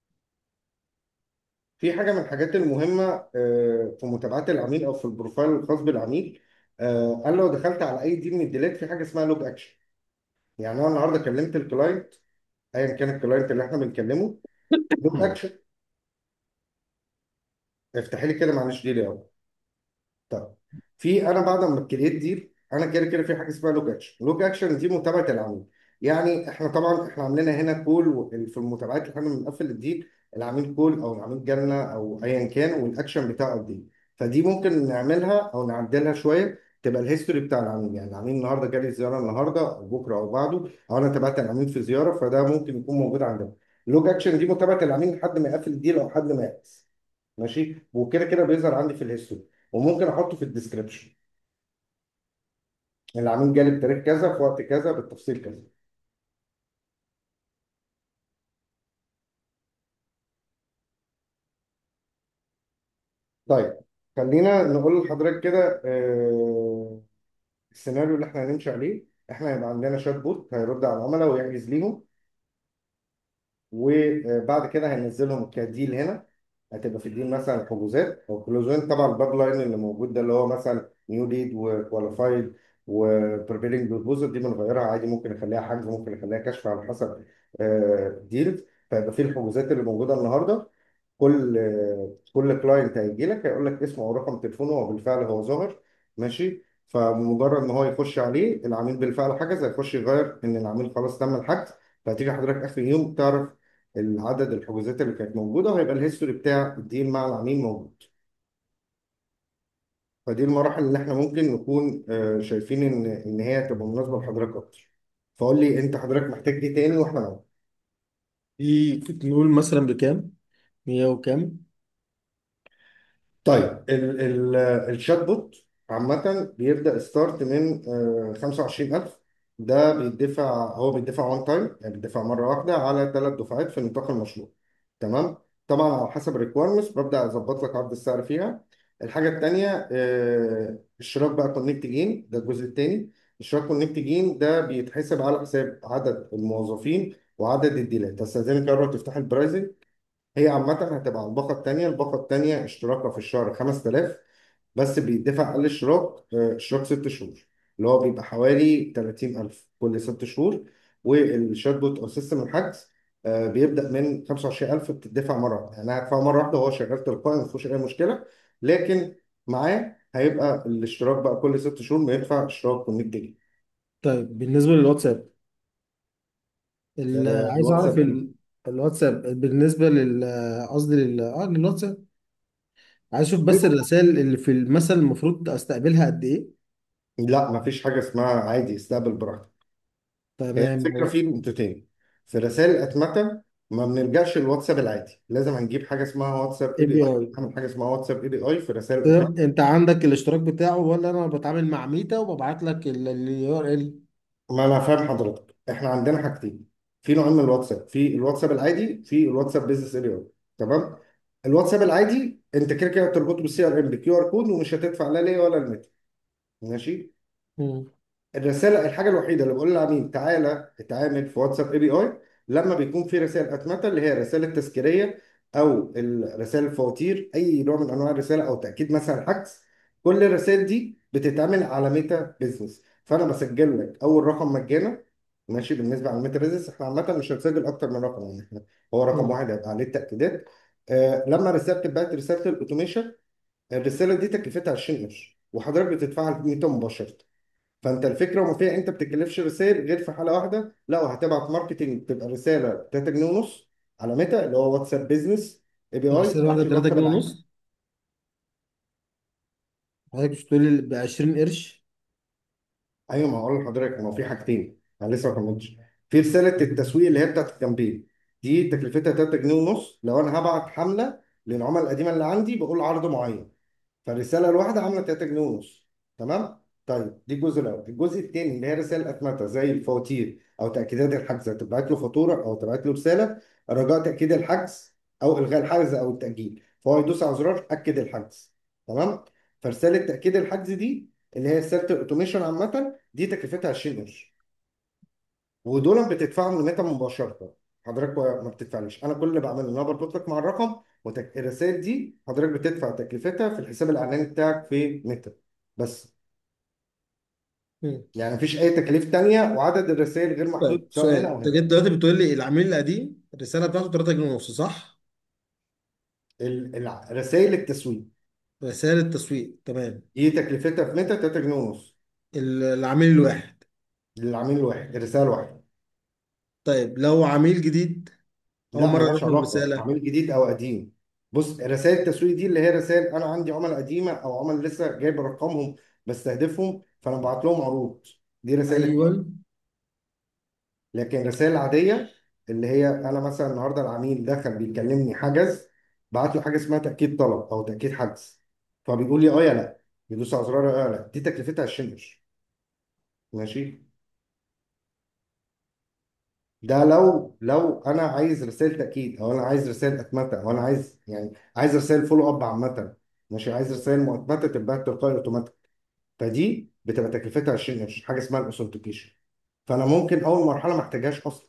في حاجة من الحاجات المهمة آه في متابعة العميل أو في البروفايل الخاص بالعميل آه أنا لو دخلت على أي دي من الديلات في حاجة اسمها لوج أكشن يعني أنا النهاردة كلمت الكلاينت أيا كان الكلاينت اللي احنا بنكلمه لوج أكشن افتحي لي كده معلش دي لي أهو طب في انا بعد ما كريت دي انا كده كده في حاجه اسمها لوك اكشن لوك اكشن دي متابعه العميل يعني احنا طبعا احنا عاملينها هنا كول في المتابعات اللي احنا بنقفل الديل العميل كول او العميل جالنا او ايا كان والاكشن بتاعه قد ايه فدي ممكن نعملها او نعدلها شويه تبقى الهيستوري بتاع العميل يعني العميل النهارده جالي زياره النهارده او بكره او بعده او انا تابعت العميل في زياره فده ممكن يكون موجود عندنا اللوج اكشن دي متابعه العميل لحد ما يقفل الديل او لحد ما يأس ماشي وكده كده بيظهر عندي في الهيستوري وممكن احطه في الديسكربشن العميل جالي بتاريخ كذا في وقت كذا بالتفصيل كذا طيب خلينا نقول لحضرتك كده آه، السيناريو اللي احنا هنمشي عليه احنا هيبقى عندنا شات بوت هيرد على العملاء ويحجز ليهم وبعد كده هننزلهم كديل هنا هتبقى في الديل مثلا حجوزات او كلوزين طبعا الباب لاين اللي موجود ده اللي هو مثلا نيو ليد وكواليفايد وبريبيرنج بروبوزل دي بنغيرها عادي ممكن نخليها حجز ممكن نخليها كشف على حسب ديل فيبقى في الحجوزات اللي موجوده النهارده كل كل كلاينت هيجي لك هيقول لك اسمه او رقم تليفونه وبالفعل هو ظاهر ماشي فمجرد ما هو يخش عليه العميل بالفعل حجز هيخش يغير ان العميل خلاص تم الحجز فهتيجي حضرتك اخر اليوم تعرف العدد الحجوزات اللي كانت موجوده وهيبقى الهيستوري بتاع الديل مع العميل موجود فدي المراحل اللي احنا ممكن نكون آه، شايفين ان ان هي تبقى مناسبه لحضرتك اكتر فقول لي انت حضرتك محتاج ايه تاني واحنا معاك في نقول مثلا بكام 100 وكام طيب ال ال الشات بوت عامة بيبدأ ستارت من آه، 25000 ده بيدفع هو بيدفع وان تايم يعني بيدفع مرة واحدة على ثلاث دفعات في نطاق المشروع تمام طبعا على حسب الريكويرمنتس ببدأ أظبط لك عرض السعر فيها الحاجة التانية آه، اشتراك بقى كونكت جين ده الجزء التاني اشتراك كونكت جين ده بيتحسب على حساب عدد الموظفين وعدد الديلات استاذنك يا رب تفتح البرايزنج هي عامة هتبقى على الباقة التانية الباقة التانية اشتراكها في الشهر 5000 بس بيدفع أقل اشتراك آه، اشتراك ست شهور اللي هو بيبقى حوالي 30000 كل ست شهور والشات بوت أو سيستم الحجز آه، بيبدأ من 25000 بتدفع مرة واحدة يعني أنا هدفع مرة واحدة وهو شغال تلقائي ما فيهوش أي مشكلة لكن معاه هيبقى الاشتراك بقى كل ست شهور بيدفع اشتراك 100 جنيه طيب بالنسبة للواتساب ال- آه، عايز اعرف الواتساب ال- الواتساب بالنسبة لل قصدي لل اه للواتساب عايز اشوف بس الرسائل اللي في المثل المفروض استقبلها قد ايه لا مفيش حاجة اسمها عادي استقبل براحتك هي الفكرة تمام في نقطتين في رسائل الأتمتة ما بنلجاش للواتساب العادي لازم هنجيب حاجة اسمها واتساب اي اي بي بي اي اي نعمل حاجة اسمها واتساب اي بي اي في رسائل الأتمتة انت عندك الاشتراك بتاعه ولا انا بتعامل مع ميتا وببعت لك اليو ار ال ما أنا فاهم حضرتك احنا عندنا حاجتين في نوعين من الواتساب في الواتساب العادي في الواتساب بيزنس اي بي اي تمام الواتساب العادي انت كده كده بتربطه بالسي ار ام بكيو ار كود ومش هتدفع لا ليا ولا الميتا ماشي الرساله الحاجه الوحيده اللي بقول للعميل تعالى اتعامل في واتساب اي بي اي لما بيكون في رسائل اتمته اللي هي الرسائل التذكيريه او الرسائل الفواتير اي نوع من انواع الرساله او تاكيد مثلا حجز كل الرسائل دي بتتعمل على ميتا بيزنس فانا بسجل لك اول رقم مجانا ماشي بالنسبه على الميتا بيزنس احنا عامه مش هنسجل اكتر من رقم يعني احنا هو رقم واحد هيبقى عليه التاكيدات آه لما الرساله بتتبعت رساله الاوتوميشن الرساله دي تكلفتها 20 قرش وحضرتك بتدفعها ميتا مباشره فانت الفكره وما فيها انت بتكلفش رسائل غير في حاله واحده لا وهتبعت ماركتنج تبقى رساله 3 جنيه ونص على ميتا اللي هو واتساب بيزنس اي بي اي الرسالة واحدة تحت 3 الواتساب جنيه العادي ونص حضرتك مش بتقولي ب 20 قرش ايوه ما هقول لحضرتك ما هو في حاجتين انا لسه ما كملتش في رساله التسويق اللي هي بتاعت الكامبين دي تكلفتها 3 جنيه ونص لو انا هبعت حمله للعملاء القديمه اللي عندي بقول عرض معين فالرساله الواحده عامله 3 جنيه ونص تمام طيب دي الجزء الاول الجزء الثاني اللي هي رسائل اتمته زي الفواتير او تاكيدات الحجز تبعت له فاتوره او تبعت له رساله رجاء تاكيد الحجز او الغاء الحجز او التاجيل فهو يدوس على زرار اكد الحجز تمام فرساله تاكيد الحجز دي اللي هي رساله الاوتوميشن عامه دي تكلفتها 20 قرش ودول بتدفعهم لميتا مباشره حضرتك ما بتدفعليش انا كل اللي بعمله ان انا بربط لك مع الرقم والرسائل دي حضرتك بتدفع تكلفتها في الحساب الاعلاني بتاعك في ميتا بس مم. يعني مفيش اي تكاليف تانية وعدد الرسائل غير طيب محدود سواء هنا سؤال او انت هنا جيت دلوقتي بتقول لي العميل القديم الرسالة بتاعته 3 جنيه ونص صح؟ ال- الع- رسائل التسويق رسالة تسويق تمام دي تكلفتها في ميتا 3 جنيه ونص ال- العميل الواحد للعميل الواحد الرساله الواحده طيب لو عميل جديد اول لا مره ملهاش يروح له علاقه رساله عميل جديد او قديم بص رسائل التسويق دي اللي هي رسائل انا عندي عملاء قديمه او عملاء لسه جايب رقمهم بستهدفهم فانا ببعت لهم عروض دي رسائل ايوه لكن الرسائل العاديه اللي هي انا مثلا النهارده العميل دخل بيكلمني حجز بعت له حاجه اسمها تاكيد طلب او تاكيد حجز فبيقول لي اه يا لا يدوس على زرار اه يا لا دي تكلفتها 20 قرش ماشي ده لو لو انا عايز رسائل تاكيد او انا عايز رسائل اتمته او انا عايز يعني عايز رسائل فولو اب عامه ماشي عايز رسائل مؤقته تبقى تلقائي اوتوماتيك فدي بتبقى تكلفتها 20 قرش حاجه اسمها الاوثنتيكيشن فانا ممكن اول مرحله ما احتاجهاش اصلا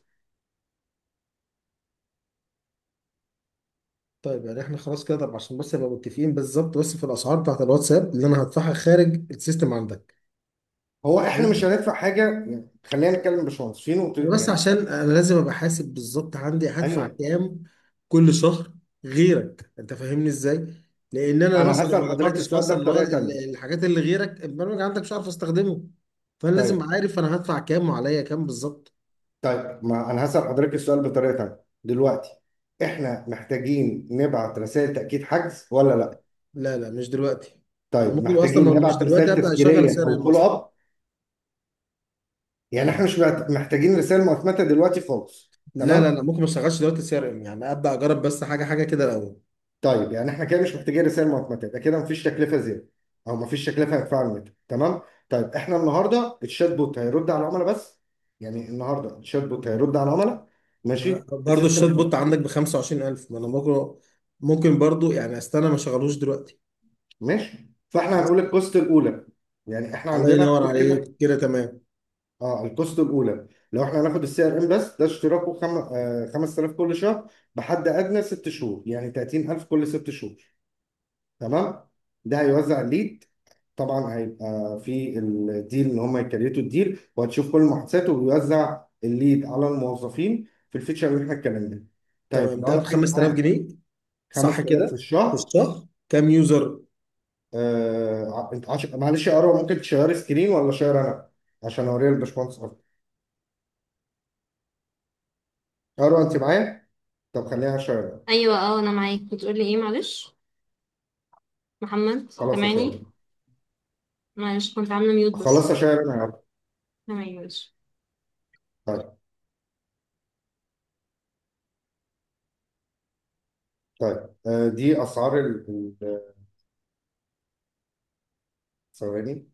طيب يعني احنا خلاص كده طب عشان بس نبقى متفقين بالظبط بس في الاسعار بتاعت الواتساب اللي انا هدفعها خارج السيستم عندك هو احنا تمام؟ مش هندفع حاجه يعني خلينا نتكلم يا باشمهندس في نقطه بس يعني عشان انا لازم ابقى حاسب بالظبط عندي هدفع ايوه كام كل شهر غيرك انت فاهمني ازاي لان انا انا مثلا لو هسال ما حضرتك دفعتش السؤال ده مثلا اللي هو بطريقه ال- تانيه الحاجات اللي غيرك البرنامج عندك مش عارف استخدمه فانا لازم طيب عارف انا هدفع كام وعليا كام بالظبط طيب ما انا هسال حضرتك السؤال بطريقه تانيه دلوقتي احنا محتاجين نبعت رسائل تاكيد حجز ولا لا لا لا مش دلوقتي طيب ممكن اصلا محتاجين لو مش نبعت دلوقتي رسائل ابدا اشغل تذكيريه سعر او فولو المصري اب يعني احنا مش محت- محتاجين رسائل مؤقته دلوقتي خالص لا لا لا تمام ممكن ما اشتغلش دلوقتي سي ار ام يعني ابدا اجرب بس حاجه حاجه كده الاول طيب يعني احنا كده مش محتاجين رسائل مؤقته يبقى كده مفيش تكلفه زياده او مفيش تكلفه هندفعها المتر تمام طيب احنا النهارده الشات بوت هيرد على العملاء بس يعني النهارده الشات بوت هيرد على العملاء ماشي برضه السيستم الشات بوت عندك ب 25000 ما انا ممكن ممكن برضه يعني استنى ما اشغلوش دلوقتي ماشي فاحنا هنقول الكوست الاولى يعني احنا الله عندنا ينور ممكن عليك كده تمام اه الكوست الاولى لو احنا هناخد السي ار ام بس ده اشتراكه خم... آه 5000 كل شهر بحد ادنى ست شهور يعني 30000 كل ست شهور تمام ده هيوزع الليد طبعا هيبقى في الديل ان هم يكريتوا الديل وهتشوف كل المحادثات وبيوزع الليد على الموظفين في الفيتشر اللي احنا اتكلمنا عنها. طيب تمام لو ده ب انا عايز 5000 معاه جنيه صح 5000 في كده في الشهر الشهر كام يوزر آه ع- انت عش... معلش يا اروى ممكن تشير سكرين ولا شير انا عشان اوريها للباشمهندس أكتر. اروى انت معايا طب خليها شير ايوه اه انا معاك بتقولي ايه معلش محمد خلاص اشير سامعني معلش كنت عامله ميوت خلاص بس اشير انا يا أروى. تمام ماشي طيب طيب آه دي اسعار ال... ال- ثواني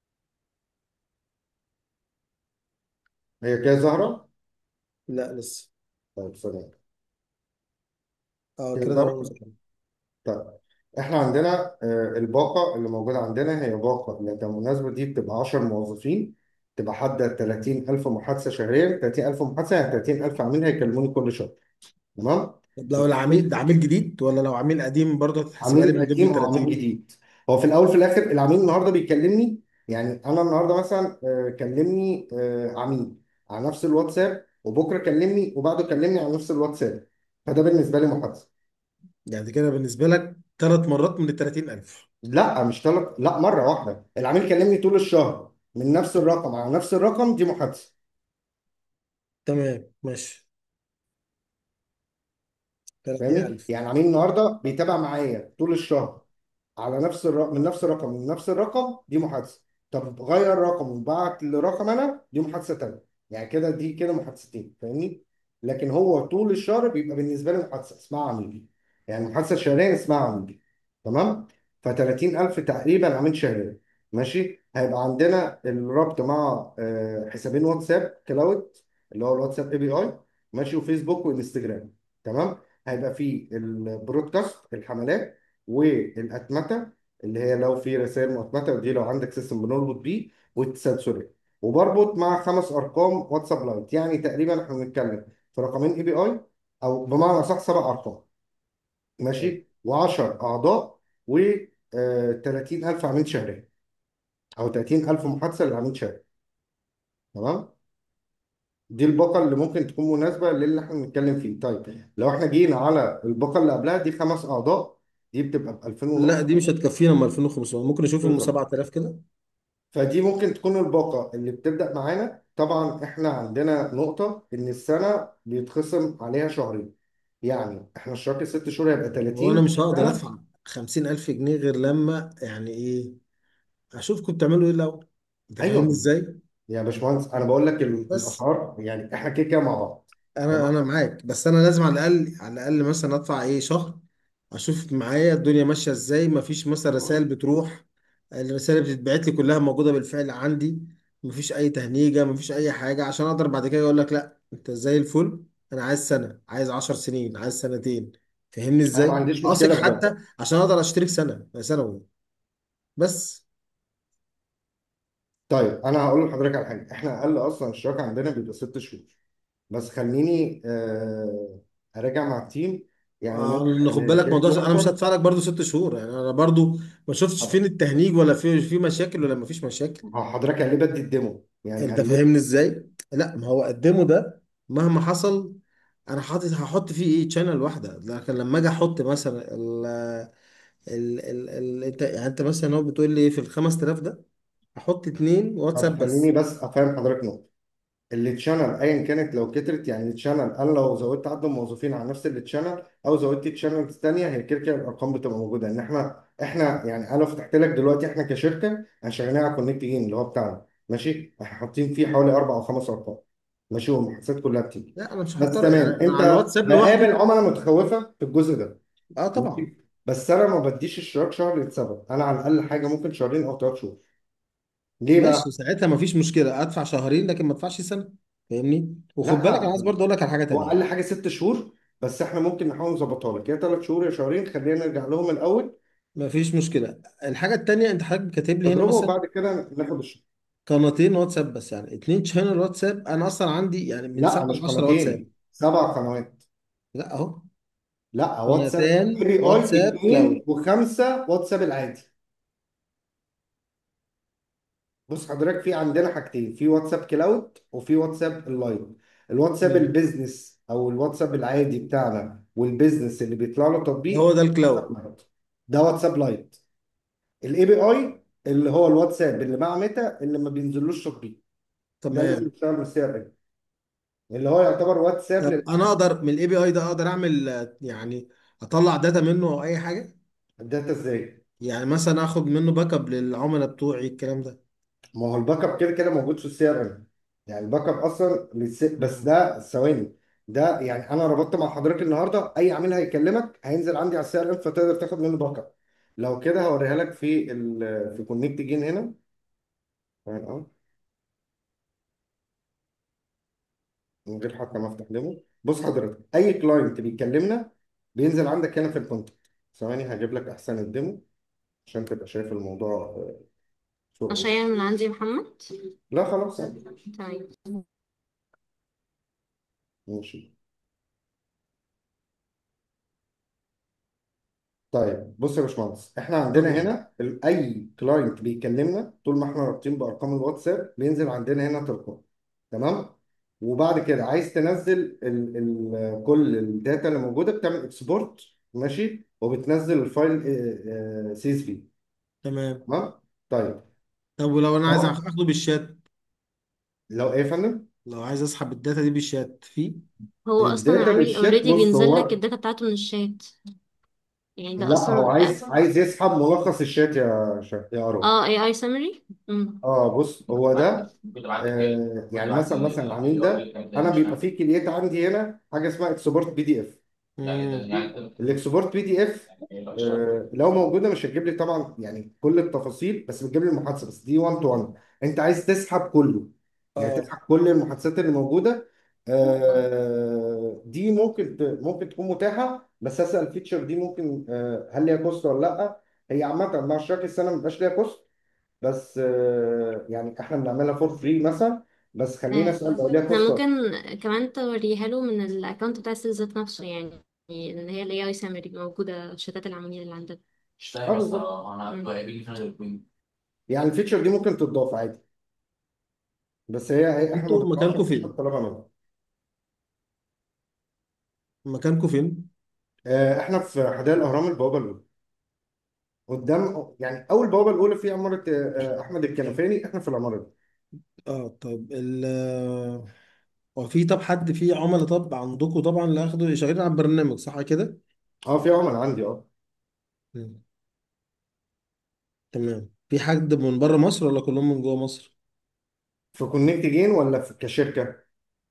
هي كده ظاهره لا لسه طيب ثواني اه كده كده تمام ظاهره طيب احنا عندنا آه، الباقة اللي موجودة عندنا هي باقة اللي بالمناسبة دي بتبقى 10 موظفين تبقى حادة 30000 محادثة شهريا 30000 محادثة يعني 30000 عميل هيكلموني كل شهر تمام طب لو العميل ده عميل جديد ولا لو عميل قديم برضه هتتحسبها لي عميل من ضمن ال قديم او عميل 30 جديد هو في الاول في الاخر العميل النهارده بيكلمني يعني انا النهارده مثلا آه، كلمني آه، عميل على نفس الواتساب وبكره كلمني وبعده كلمني على نفس الواتساب فده بالنسبة لي محادثة يعني كده بالنسبه لك ثلاث مرات من ال 30000 لا مش ثلاث لا مره واحده العميل كلمني طول الشهر من نفس الرقم على نفس الرقم دي محادثه تمام ماشي فاهمني 30000 يعني عميل النهارده بيتابع معايا طول الشهر على نفس الرقم من نفس الرقم من نفس الرقم دي محادثه طب غير رقم وبعت لرقم انا دي محادثه تانيه يعني كده دي كده محادثتين فاهمني لكن هو طول الشهر بيبقى بالنسبه لي محادثه اسمها عميل يعني المحادثه الشهريه اسمها عميل تمام ف 30000 تقريبا عميل شهري ماشي هيبقى عندنا الربط مع آه، حسابين واتساب كلاود اللي هو الواتساب اي بي اي ماشي وفيسبوك وانستجرام تمام هيبقى فيه البرودكاست الحملات والاتمته اللي هي لو في رسائل مؤقته ودي لو عندك سيستم بنربط بيه والتسلسلي وبربط مع خمس ارقام واتساب لايت يعني تقريبا احنا بنتكلم في رقمين اي بي اي او بمعنى صح سبع ارقام ماشي و10 اعضاء و آه، 30000 عميل شهري او 30000 محادثه للعميل شهري تمام دي الباقه اللي ممكن تكون مناسبه للي احنا بنتكلم فيه طيب لو احنا جينا على الباقه اللي قبلها دي خمس اعضاء دي بتبقى ب 2000 لا ونص دي مش هتكفينا ام 2500 ممكن نشوف ام بالظبط 7000 كده فدي ممكن تكون الباقة اللي بتبدأ معانا طبعا احنا عندنا نقطة ان السنة بيتخصم عليها شهرين يعني احنا اشتراك الست شهور هيبقى وانا 30 مش هقدر سنة ادفع خمسين الف جنيه غير لما يعني ايه اشوفكم بتعملوا ايه الاول انت فاهمني ايوه ازاي يا باشمهندس انا بقول لك ال- بس الاسعار يعني احنا كده كده مع بعض انا تمام انا معاك بس انا لازم على الاقل على الاقل مثلا ادفع ايه شهر اشوف معايا الدنيا ماشيه ازاي مفيش مثلا رسائل بتروح الرسائل اللي بتتبعت لي كلها موجوده بالفعل عندي مفيش اي تهنيجه مفيش اي حاجه عشان اقدر بعد كده اقول لك لا انت زي الفل انا عايز سنه عايز عشر سنين عايز سنتين فهمني انا ما ازاي عنديش اثق مشكلة في ده حتى عشان اقدر اشترك سنه سنوي بس طيب انا هقول لحضرتك على حاجة احنا اقل اصلا اشتراك عندنا بيبقى ست شهور بس خليني آه، اراجع مع التيم يعني آه، ممكن خد بالك نديك موضوع انا مش اوفر هدفع لك برضو ست شهور يعني انا برضو ما شفتش فين التهنيج ولا في في مشاكل ولا ما فيش مشاكل ما هو حضرتك يعني ليه بدي الديمو يعني انت هل فاهمني ازاي لا ما هو قدمه ده مهما حصل انا حاطط هحط فيه ايه شانل واحده لكن لما اجي احط مثلا ال ال ال ال انت يعني انت مثلا هو بتقول لي ايه في ال 5000 ده احط اتنين طب واتساب خليني بس بس افهم حضرتك نقطه التشانل ايا كانت لو كترت يعني التشانل انا لو زودت عدد الموظفين على نفس التشانل او زودت تشانلز تانية هي كده كده الارقام بتبقى موجوده ان احنا احنا يعني انا لو فتحت لك دلوقتي احنا كشركه احنا شغالين على كونكت جين اللي هو بتاعنا ماشي احنا حاطين فيه حوالي اربع او خمس ارقام ماشي والمحادثات كلها بتيجي لا انا مش بس هضطر يعني تمام انا انت على الواتساب بقابل لوحده عملاء متخوفه في الجزء ده اه طبعا ماشي بس انا ما بديش اشتراك شهر للسبب انا على الاقل حاجه ممكن شهرين او ثلاث شهور ليه ماشي بقى؟ ساعتها ما فيش مشكله ادفع شهرين لكن ما ادفعش سنه فاهمني وخد بالك انا لا عايز برضه اقول لك على حاجه هو تانية اقل حاجه ست شهور بس احنا ممكن نحاول نظبطها لك يا ثلاث شهور يا شهرين خلينا نرجع لهم الاول ما فيش مشكله الحاجه التانية انت حضرتك كاتب لي هنا تجربه مثلا وبعد كده ناخد الشهر قناتين واتساب بس يعني اتنين شانل واتساب انا اصلا عندي يعني من لا سبعة مش ل 10 واتساب قناتين سبع قنوات لا اهو لا واتساب اي قناتين بي اي واتساب اثنين كلاود وخمسه واتساب العادي بص حضرتك في عندنا حاجتين في واتساب كلاود وفي واتساب اللايف الواتساب مم. البيزنس او الواتساب العادي بتاعنا والبيزنس اللي بيطلع له هو تطبيق ده واتساب الكلاود لايت ده واتساب لايت الاي بي اي اللي هو الواتساب اللي مع ميتا اللي ما بينزلوش تطبيق ده اللي تمام بيشتغل بالسي ار ام اللي هو يعتبر واتساب طب انا اقدر من الاي بي اي ده اقدر اعمل آه، يعني اطلع داتا منه او اي حاجه للداتا ازاي يعني مثلا اخد منه باك اب للعملاء بتوعي الكلام ده ما هو الباك اب كده كده موجود في السي ار ام يعني الباك اب اصلا للس... بس ده ثواني ده يعني انا ربطت مع حضرتك النهارده اي عميل هيكلمك هينزل عندي على السي ار ام فتقدر تاخد منه باك اب لو كده هوريها لك في ال... في كونكت جين هنا تمام اه من غير حتى ما افتح ديمو بص حضرتك اي كلاينت بيكلمنا بينزل عندك هنا في الكونتاكت ثواني هجيب لك احسن الديمو عشان تبقى شايف الموضوع آه، صورة أشير من عندي يا محمد لا خلاص يعني. تمام ماشي طيب بص يا باشمهندس احنا عندنا اتفضل هنا ال- اي كلاينت بيكلمنا طول ما احنا رابطين بارقام الواتساب بينزل عندنا هنا تلقائي تمام وبعد كده عايز تنزل ال ال كل الداتا اللي موجوده بتعمل اكسبورت ماشي وبتنزل الفايل سي اس في تمام تمام طيب طب ولو انا عايز اه أخ- اخده بالشات لو ايه يا فندم لو عايز اسحب الداتا دي بالشات في هو أصلا الداتا العميل بالشات اوريدي بص بينزل لك هو الداتا بتاعته من الشات يعني ده لا هو أصلا عايز عايز يسحب ملخص الشات يا شا... يا ارو اه اي اي سمري اه بص هو ده آه يعني مثلا مثلا العميل ده انا بيبقى فيه كليات عندي هنا حاجه اسمها اكسبورت بي دي اف مم. الاكسبورت بي دي اف آه لو موجوده مش هتجيب لي طبعا يعني كل التفاصيل بس بتجيب لي المحادثه بس دي 1 تو 1 انت عايز تسحب كله يعني اه تسحب كل المحادثات اللي موجوده آه دي ممكن ت... ممكن تكون متاحه بس اسال الفيتشر دي ممكن آه هل ليها كوست ولا لا هي عامه مع اشتراك السنه ما بيبقاش ليها كوست بس آه، يعني احنا بنعملها فور فري مثلا بس خلينا آه، اسال لو ليها احنا قصه ممكن كمان توريها له من الاكونت بتاع السيلز ذات نفسه يعني اللي هي الاي اي سامري موجودة في شتات العميل اللي عندنا اه بالظبط مم. يعني الفيتشر دي ممكن تضاف عادي بس هي, هي احنا ما انتوا بنطلعش مكانكم الفيتشر فين طالما منها مكانكم فين آه، احنا في حدائق الاهرام البوابه الاولى قدام يعني اول بوابه الاولى في عماره آه، احمد الكنفاني احنا في العماره دي اه طب ال هو في طب حد في عملاء طب عندكم طبعا اللي اخدوا شغالين على البرنامج صح كده؟ اه في عملاء عندي اه مم. تمام في حد من بره مصر ولا كلهم من جوه مصر؟ في كونكت جين ولا في كشركه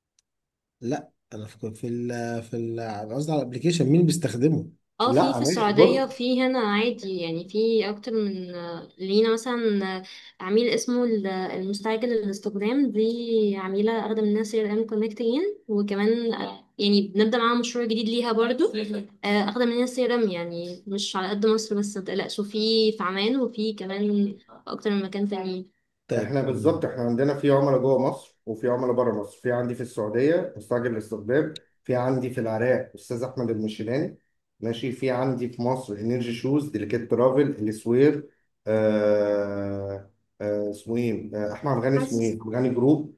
لا انا في في ال في ال قصدي على الابلكيشن مين بيستخدمه؟ اه في لا في ماشي السعودية بص وفي هنا عادي يعني في أكتر من لينا مثلا عميل اسمه ال- المستعجل للاستخدام دي عميلة أخدة منها سي ار ام كونكتين وكمان يعني بنبدأ معاها مشروع جديد ليها برضو آه، أخدة منها سي ار ام يعني مش على قد مصر بس متقلقش وفي في عمان وفي كمان أكتر من مكان تاني طيب احنا بالظبط احنا عندنا في عملاء جوه مصر وفي عملاء بره مصر في عندي في السعوديه مستعجل الاستقبال في عندي في العراق استاذ احمد المشيلاني ماشي في عندي في مصر انرجي شوز ديليكيت ترافل الاسوير آه آه اسمه ايه آه احمد غني اسمه حاسس ايه غني جروب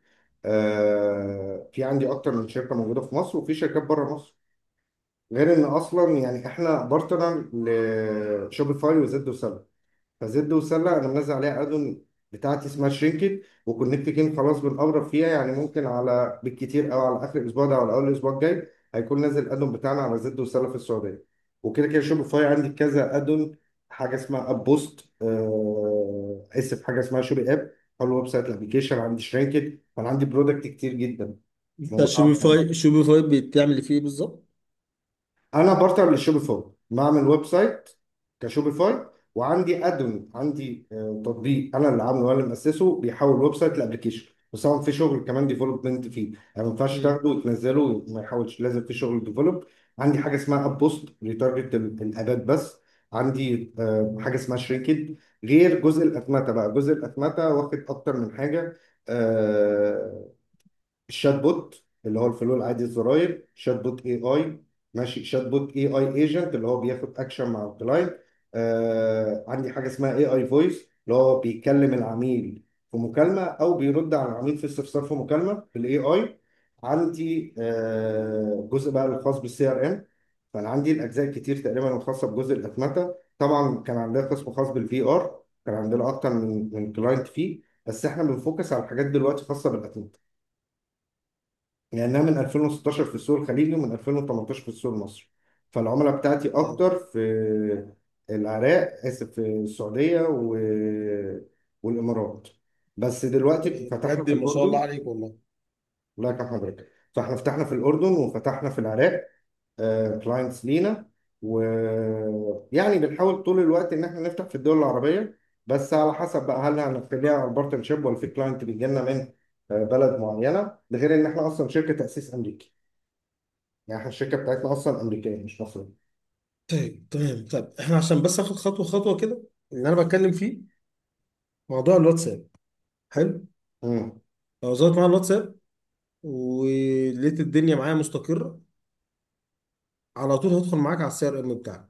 آه في عندي اكتر من شركه موجوده في مصر وفي شركات بره مصر غير ان اصلا يعني احنا بارتنر لشوبيفاي وزد وسلم فزد وسله انا منزل عليها ادون بتاعتي اسمها شرينكت وكونكت كين خلاص بنقرب فيها يعني ممكن على بالكتير او على اخر الاسبوع ده او على اول الاسبوع الجاي هيكون نازل الادون بتاعنا على زد وسله في السعوديه وكده كده شوبيفاي عندي كذا ادون حاجه اسمها اب بوست آه اسف حاجه اسمها شوبي اب او الويب سايت الابلكيشن عندي شرينكت فانا عندي برودكت كتير جدا انت موجود على شوبيفاي شوبيفاي بتعمل فيه إيه بالظبط؟ انا بارتنر للشوبيفاي بعمل ويب سايت كشوبيفاي وعندي ادون عندي آه، تطبيق انا اللي عامله وانا اللي مؤسسه بيحول ويب سايت لابلكيشن بس طبعا في شغل كمان ديفلوبمنت فيه يعني ما ينفعش مم. تاخده وتنزله وما يحاولش لازم في شغل ديفلوب عندي حاجه اسمها اب بوست ريتارجت الابات بس عندي آه، حاجه اسمها شرينكد غير جزء الاتمته بقى جزء الاتمته واخد اكتر من حاجه آه، الشات بوت اللي هو الفلو العادي الزراير شات بوت اي اي ماشي شات بوت اي اي ايجنت اللي هو بياخد اكشن مع الكلاينت آه عندي حاجه اسمها اي اي فويس اللي هو بيكلم العميل في مكالمه او بيرد على العميل في استفسار في مكالمه بالاي اي عندي آه جزء بقى الخاص بالسي ار ام فانا عندي الاجزاء كتير تقريبا الخاصه بجزء الاتمته طبعا كان عندنا قسم خاص بالفي ار كان عندنا اكتر من من كلاينت فيه بس احنا بنفوكس على الحاجات دلوقتي خاصه بالاتمته لانها من 2016 في السوق الخليجي ومن 2018 في السوق المصري فالعملاء بتاعتي اكتر في العراق اسف في السعوديه و... والامارات بس دلوقتي فتحنا بجد في ما شاء الله الاردن عليك والله الله يكرم حضرتك فاحنا فتحنا في الاردن وفتحنا في العراق كلاينتس لينا ويعني بنحاول طول الوقت ان احنا نفتح في الدول العربيه بس على حسب بقى هل هنخليها على البارتنرشيب ولا في كلاينت بيجي لنا من آه، بلد معينه ده غير ان احنا اصلا شركه تاسيس امريكي يعني احنا الشركه بتاعتنا اصلا امريكيه مش مصريه طيب تمام طيب احنا عشان بس اخد خطوه خطوه كده اللي انا بتكلم فيه موضوع الواتساب حلو امم لو ظبطت معايا الواتساب ولقيت الدنيا معايا مستقره على طول هدخل معاك على السي ار ام بتاعك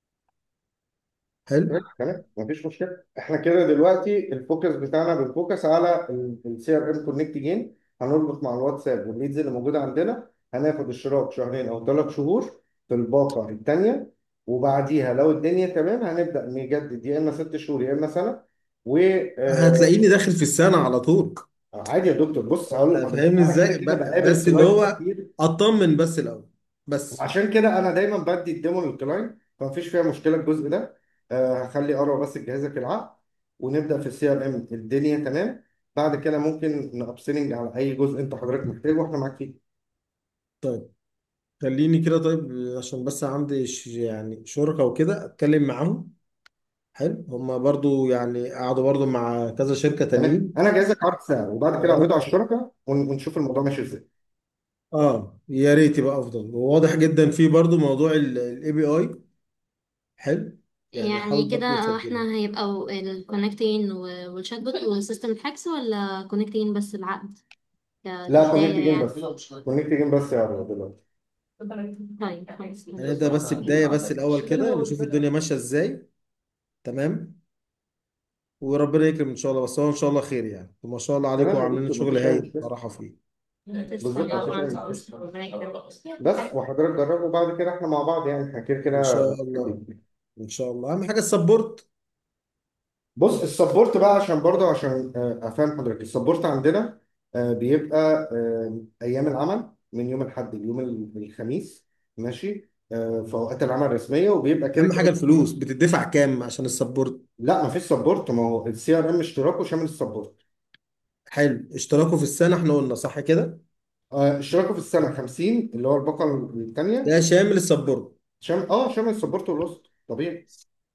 حلو تمام مفيش مشكله احنا كده دلوقتي الفوكس بتاعنا بالفوكس على السي ار ام كونكت جين هنربط مع الواتساب والليدز اللي موجوده عندنا هناخد اشتراك شهرين او ثلاث شهور في الباقه الثانيه وبعديها لو الدنيا تمام هنبدا نجدد يا اما ست شهور يا اما سنه و آه، هتلاقيني داخل في السنه على طول عادي يا دكتور بص هقول لحضرتك فاهمني انا كده ازاي كده ب- بقابل بس اللي كلاينتس هو كتير اطمن بس الاول بس عشان كده انا دايما بدي الديمو للكلاينت فمفيش فيها مشكله الجزء ده آه هخلي اقرا بس جهازك العقد ونبدا في السي ار ام الدنيا تمام بعد كده ممكن نابسيلنج على اي جزء انت حضرتك محتاجه واحنا معاك فيه طيب خليني كده طيب عشان بس عندي ش- يعني شركة وكده اتكلم معاهم حلو هما برضو يعني قعدوا برضو مع كذا شركة انا تانيين انا جاهزك عرض سعر وبعد كده اه اعرضه على الشركه ون- ونشوف الموضوع ماشي ازاي آه، يا ريت يبقى افضل وواضح جدا في برضو موضوع الاي بي اي حلو يعني حاول يعني كده برضو تسجله احنا هيبقى الكونكتين والشات بوت وسيستم الحاجز ولا كونكتين بس العقد ك- لا كونكت كبداية جيم يعني بس كونكت جيم بس يا عرض دلوقتي طيب خلاص هنبدأ بس بداية بس الأول كده نشوف الدنيا ماشية ازاي تمام وربنا يكرم ان شاء الله بس هو ان شاء الله خير يعني وما شاء الله عليكم تمام يا عاملين دكتور شغل مفيش اي هايل مشكله صراحة فيه بالظبط مفيش اي مشكله ربنا يكرمك بس وحضرتك جربه وبعد كده احنا مع بعض يعني احنا كده ان كده شاء الله ان شاء الله اهم حاجة السبورت بص السبورت بقى عشان برضه عشان آه، افهم حضرتك السبورت عندنا آه، بيبقى آه، ايام العمل من يوم الاحد ليوم الخميس ماشي آه، في اوقات العمل الرسميه وبيبقى كده اهم حاجه كده الفلوس بتدفع كام عشان السبورت لا مفيش سبورت ما هو السي ار ام اشتراكه شامل السبورت حلو اشتراكه في السنه احنا قلنا صح كده آه، اشتراكه في السنه 50 اللي هو الباقه الثانيه ده شامل السبورت شامل اه شامل السبورت والوسط طبيعي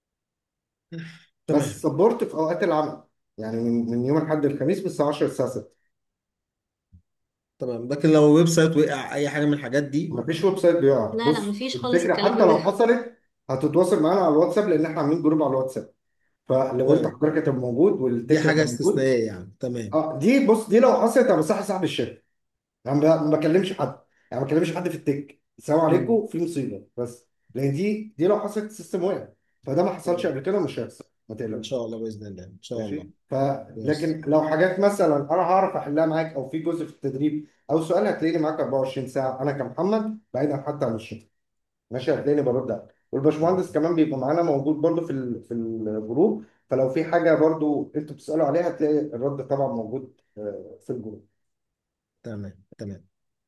بس تمام السبورت في اوقات العمل يعني من من يوم الاحد للخميس من الساعه 10 للساعه 6 تمام لكن لو ويب سايت وقع اي حاجه من الحاجات دي مفيش ويب سايت بيقع لا لا بص مفيش خالص الفكره الكلام حتى لو ده حصلت هتتواصل معانا على الواتساب لان احنا عاملين جروب على الواتساب فلو انت تمام حضرتك هتبقى موجود دي والتكنيكال حاجه موجود استثنائيه يعني تمام اه دي بص دي لو حصلت انا بصحي صاحب الشركه انا ما ما بكلمش حد يعني ما بكلمش حد في التك السلام مم. عليكم في مصيبه بس لان دي دي لو حصلت السيستم وقع فده ما حصلش تمام قبل كده مش هيحصل ما ان تقلقش شاء الله باذن الله ان شاء الله ماشي ف بس لكن لو حاجات مثلا انا هعرف احلها معاك او في جزء في التدريب او سؤال هتلاقيني معاك 24 ساعه انا كمحمد بعيدا حتى عن الشغل ماشي هتلاقيني برد عليك والباشمهندس كمان بيبقى معانا موجود برضو في ال... في الجروب فلو في حاجه برضو انتوا بتسالوا عليها هتلاقي الرد طبعا موجود آه، في الجروب تمام تمام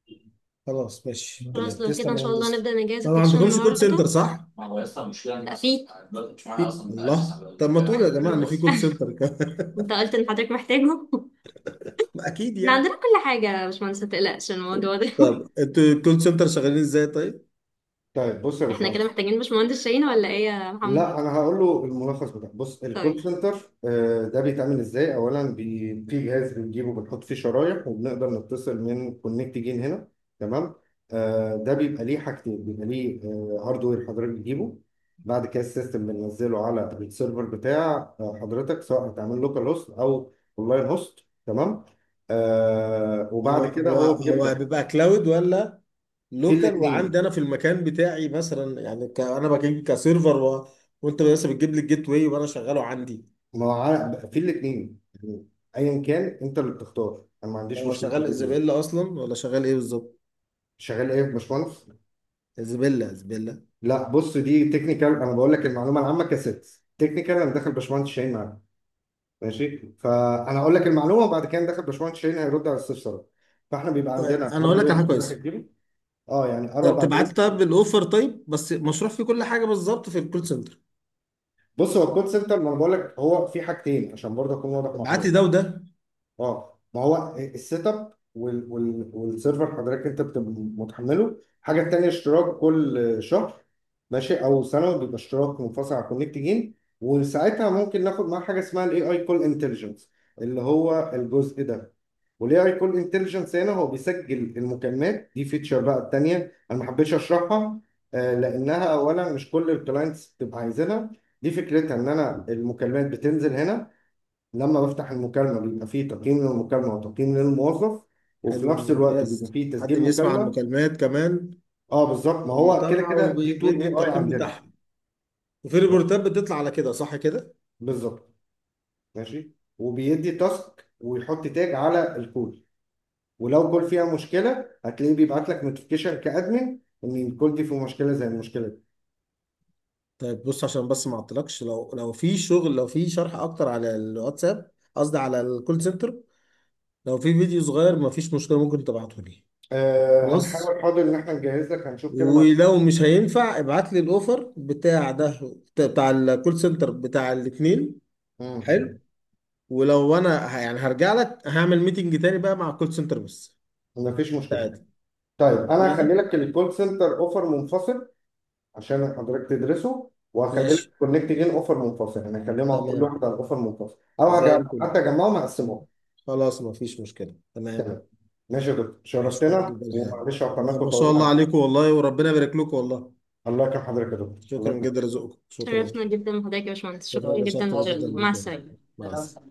خلاص ماشي تمام خلاص لو كده تسلم ان يا شاء الله هندسه نبدأ نجهز طب ما السكشن عندكمش كول النهارده سنتر صح؟ ما هو اصلا المشكله ان لا اصلا في أنا دلوقتي مش معايا في اصلا اساس الله على طب ما تقولوا يا جماعه ان في البص كول سنتر كمان انت قلت ان حضرتك محتاجه اكيد احنا يعني عندنا كل حاجة يا باشمهندس متقلقش من الموضوع ده طب انتوا الكول سنتر شغالين ازاي طيب؟ طيب بص يا احنا كده باشمهندس محتاجين باشمهندس شاهين ولا ايه يا محمد لا انا هقول له الملخص بتاعه بص طيب الكول سنتر آه، ده بيتعمل ازاي اولا بي- في جهاز بنجيبه بنحط فيه شرايح وبنقدر نتصل من كونكت جين هنا تمام آه، ده بيبقى ليه حاجتين بيبقى ليه هاردوير حضرتك بتجيبه بعد كده السيستم بننزله على السيرفر بتاع آه، حضرتك سواء هتعمل لوكال هوست او اونلاين هوست تمام آه، هو وبعد كده هو هو هو بيبدأ بيبقى كلاود ولا في لوكال الاثنين وعندي انا في المكان بتاعي مثلا يعني ك... انا بجيب كسيرفر و... وانت بس بتجيب لي الجيت واي وانا شغاله عندي مع في الاثنين يعني ايا كان انت اللي بتختار انا ما عنديش هو مشكله في شغال الاثنين ايزابيلا اصلا ولا شغال ايه بالظبط؟ شغال ايه يا باشمهندس ايزابيلا ايزابيلا لا بص دي تكنيكال انا بقول لك المعلومه العامه كست تكنيكال انا داخل باشمهندس شاهين معانا ماشي فانا هقول لك المعلومه وبعد كده داخل باشمهندس شاهين هيرد على الاستفسار فاحنا بيبقى طيب عندنا انا اقول لك هاردوير على حاجه حضرتك كويسه تجيبه اه يعني طب قرب تبعت عليه لي طب الاوفر طيب بس مشروع فيه كل حاجه بالظبط في الكول سنتر بص هو الكول سنتر ما انا بقول لك هو في حاجتين عشان برضه اكون واضح مع ابعت لي حضرتك ده وده اه ما هو السيت اب وال وال والسيرفر حضرتك انت بتبقى متحمله حاجه تانية اشتراك كل شهر ماشي او سنه بيبقى اشتراك منفصل على كونكت جيم وساعتها ممكن ناخد معاه حاجه اسمها الاي اي كول انتليجنس اللي هو الجزء ده والاي اي كول انتليجنس هنا هو بيسجل المكالمات دي فيتشر بقى التانية انا ما حبيتش اشرحها آه، لانها اولا مش كل الكلاينتس بتبقى عايزينها دي فكرتها ان انا المكالمات بتنزل هنا لما بفتح المكالمة بيبقى فيه تقييم للمكالمة وتقييم للموظف وفي حلو نفس الوقت ممتاز بيبقى فيه حد تسجيل بيسمع مكالمة المكالمات كمان اه بالظبط ما هو كده بيطلع كده دي في الاي وبيدي اي التقييم عندنا بتاعها وفي ريبورتات بتطلع على كده صح كده بالظبط ماشي وبيدي تاسك ويحط تاج على الكول ولو كل فيها مشكلة هتلاقيه بيبعت لك نوتيفيكيشن كادمن ان الكول دي فيه مشكلة زي المشكلة دي طيب بص عشان بس ما اعطلكش لو لو في شغل لو في شرح اكتر على الواتساب قصدي على الكول سنتر لو في فيديو صغير ما فيش مشكله ممكن تبعته لي آه خلاص هنحاول حاضر ان احنا نجهز لك هنشوف كده مع ولو مش هينفع ابعت لي الاوفر بتاع ده بتاع الكول سنتر بتاع الاثنين مم. حلو ولو انا ه- يعني هرجع لك هعمل ميتنج تاني بقى مع الكول سنتر بس مفيش مشكلة بتاعتي طيب انا هخلي ماشي لك الكول سنتر اوفر منفصل عشان حضرتك تدرسه وهخلي لك ماشي كونكت جين اوفر منفصل يعني هكلمه على كل تمام واحد على اوفر منفصل او زي هجمع الفل حتى اجمعهم اقسمهم خلاص ما فيش مشكله تمام تمام ماشي يا دكتور ماشي شرفتنا ربنا يخليك. ومعلش عطلناك ما شاء وطولنا الله عليك عليكم والله وربنا يبارك لكم والله الله يكرم حضرتك يا دكتور الله شكرا يكرمك جدا لرزقكم شكرا عرفنا جدا من حضرتك يا باشمهندس شكرا شكرا جدا شكرا جدا مع لكم السلامة مع السلامه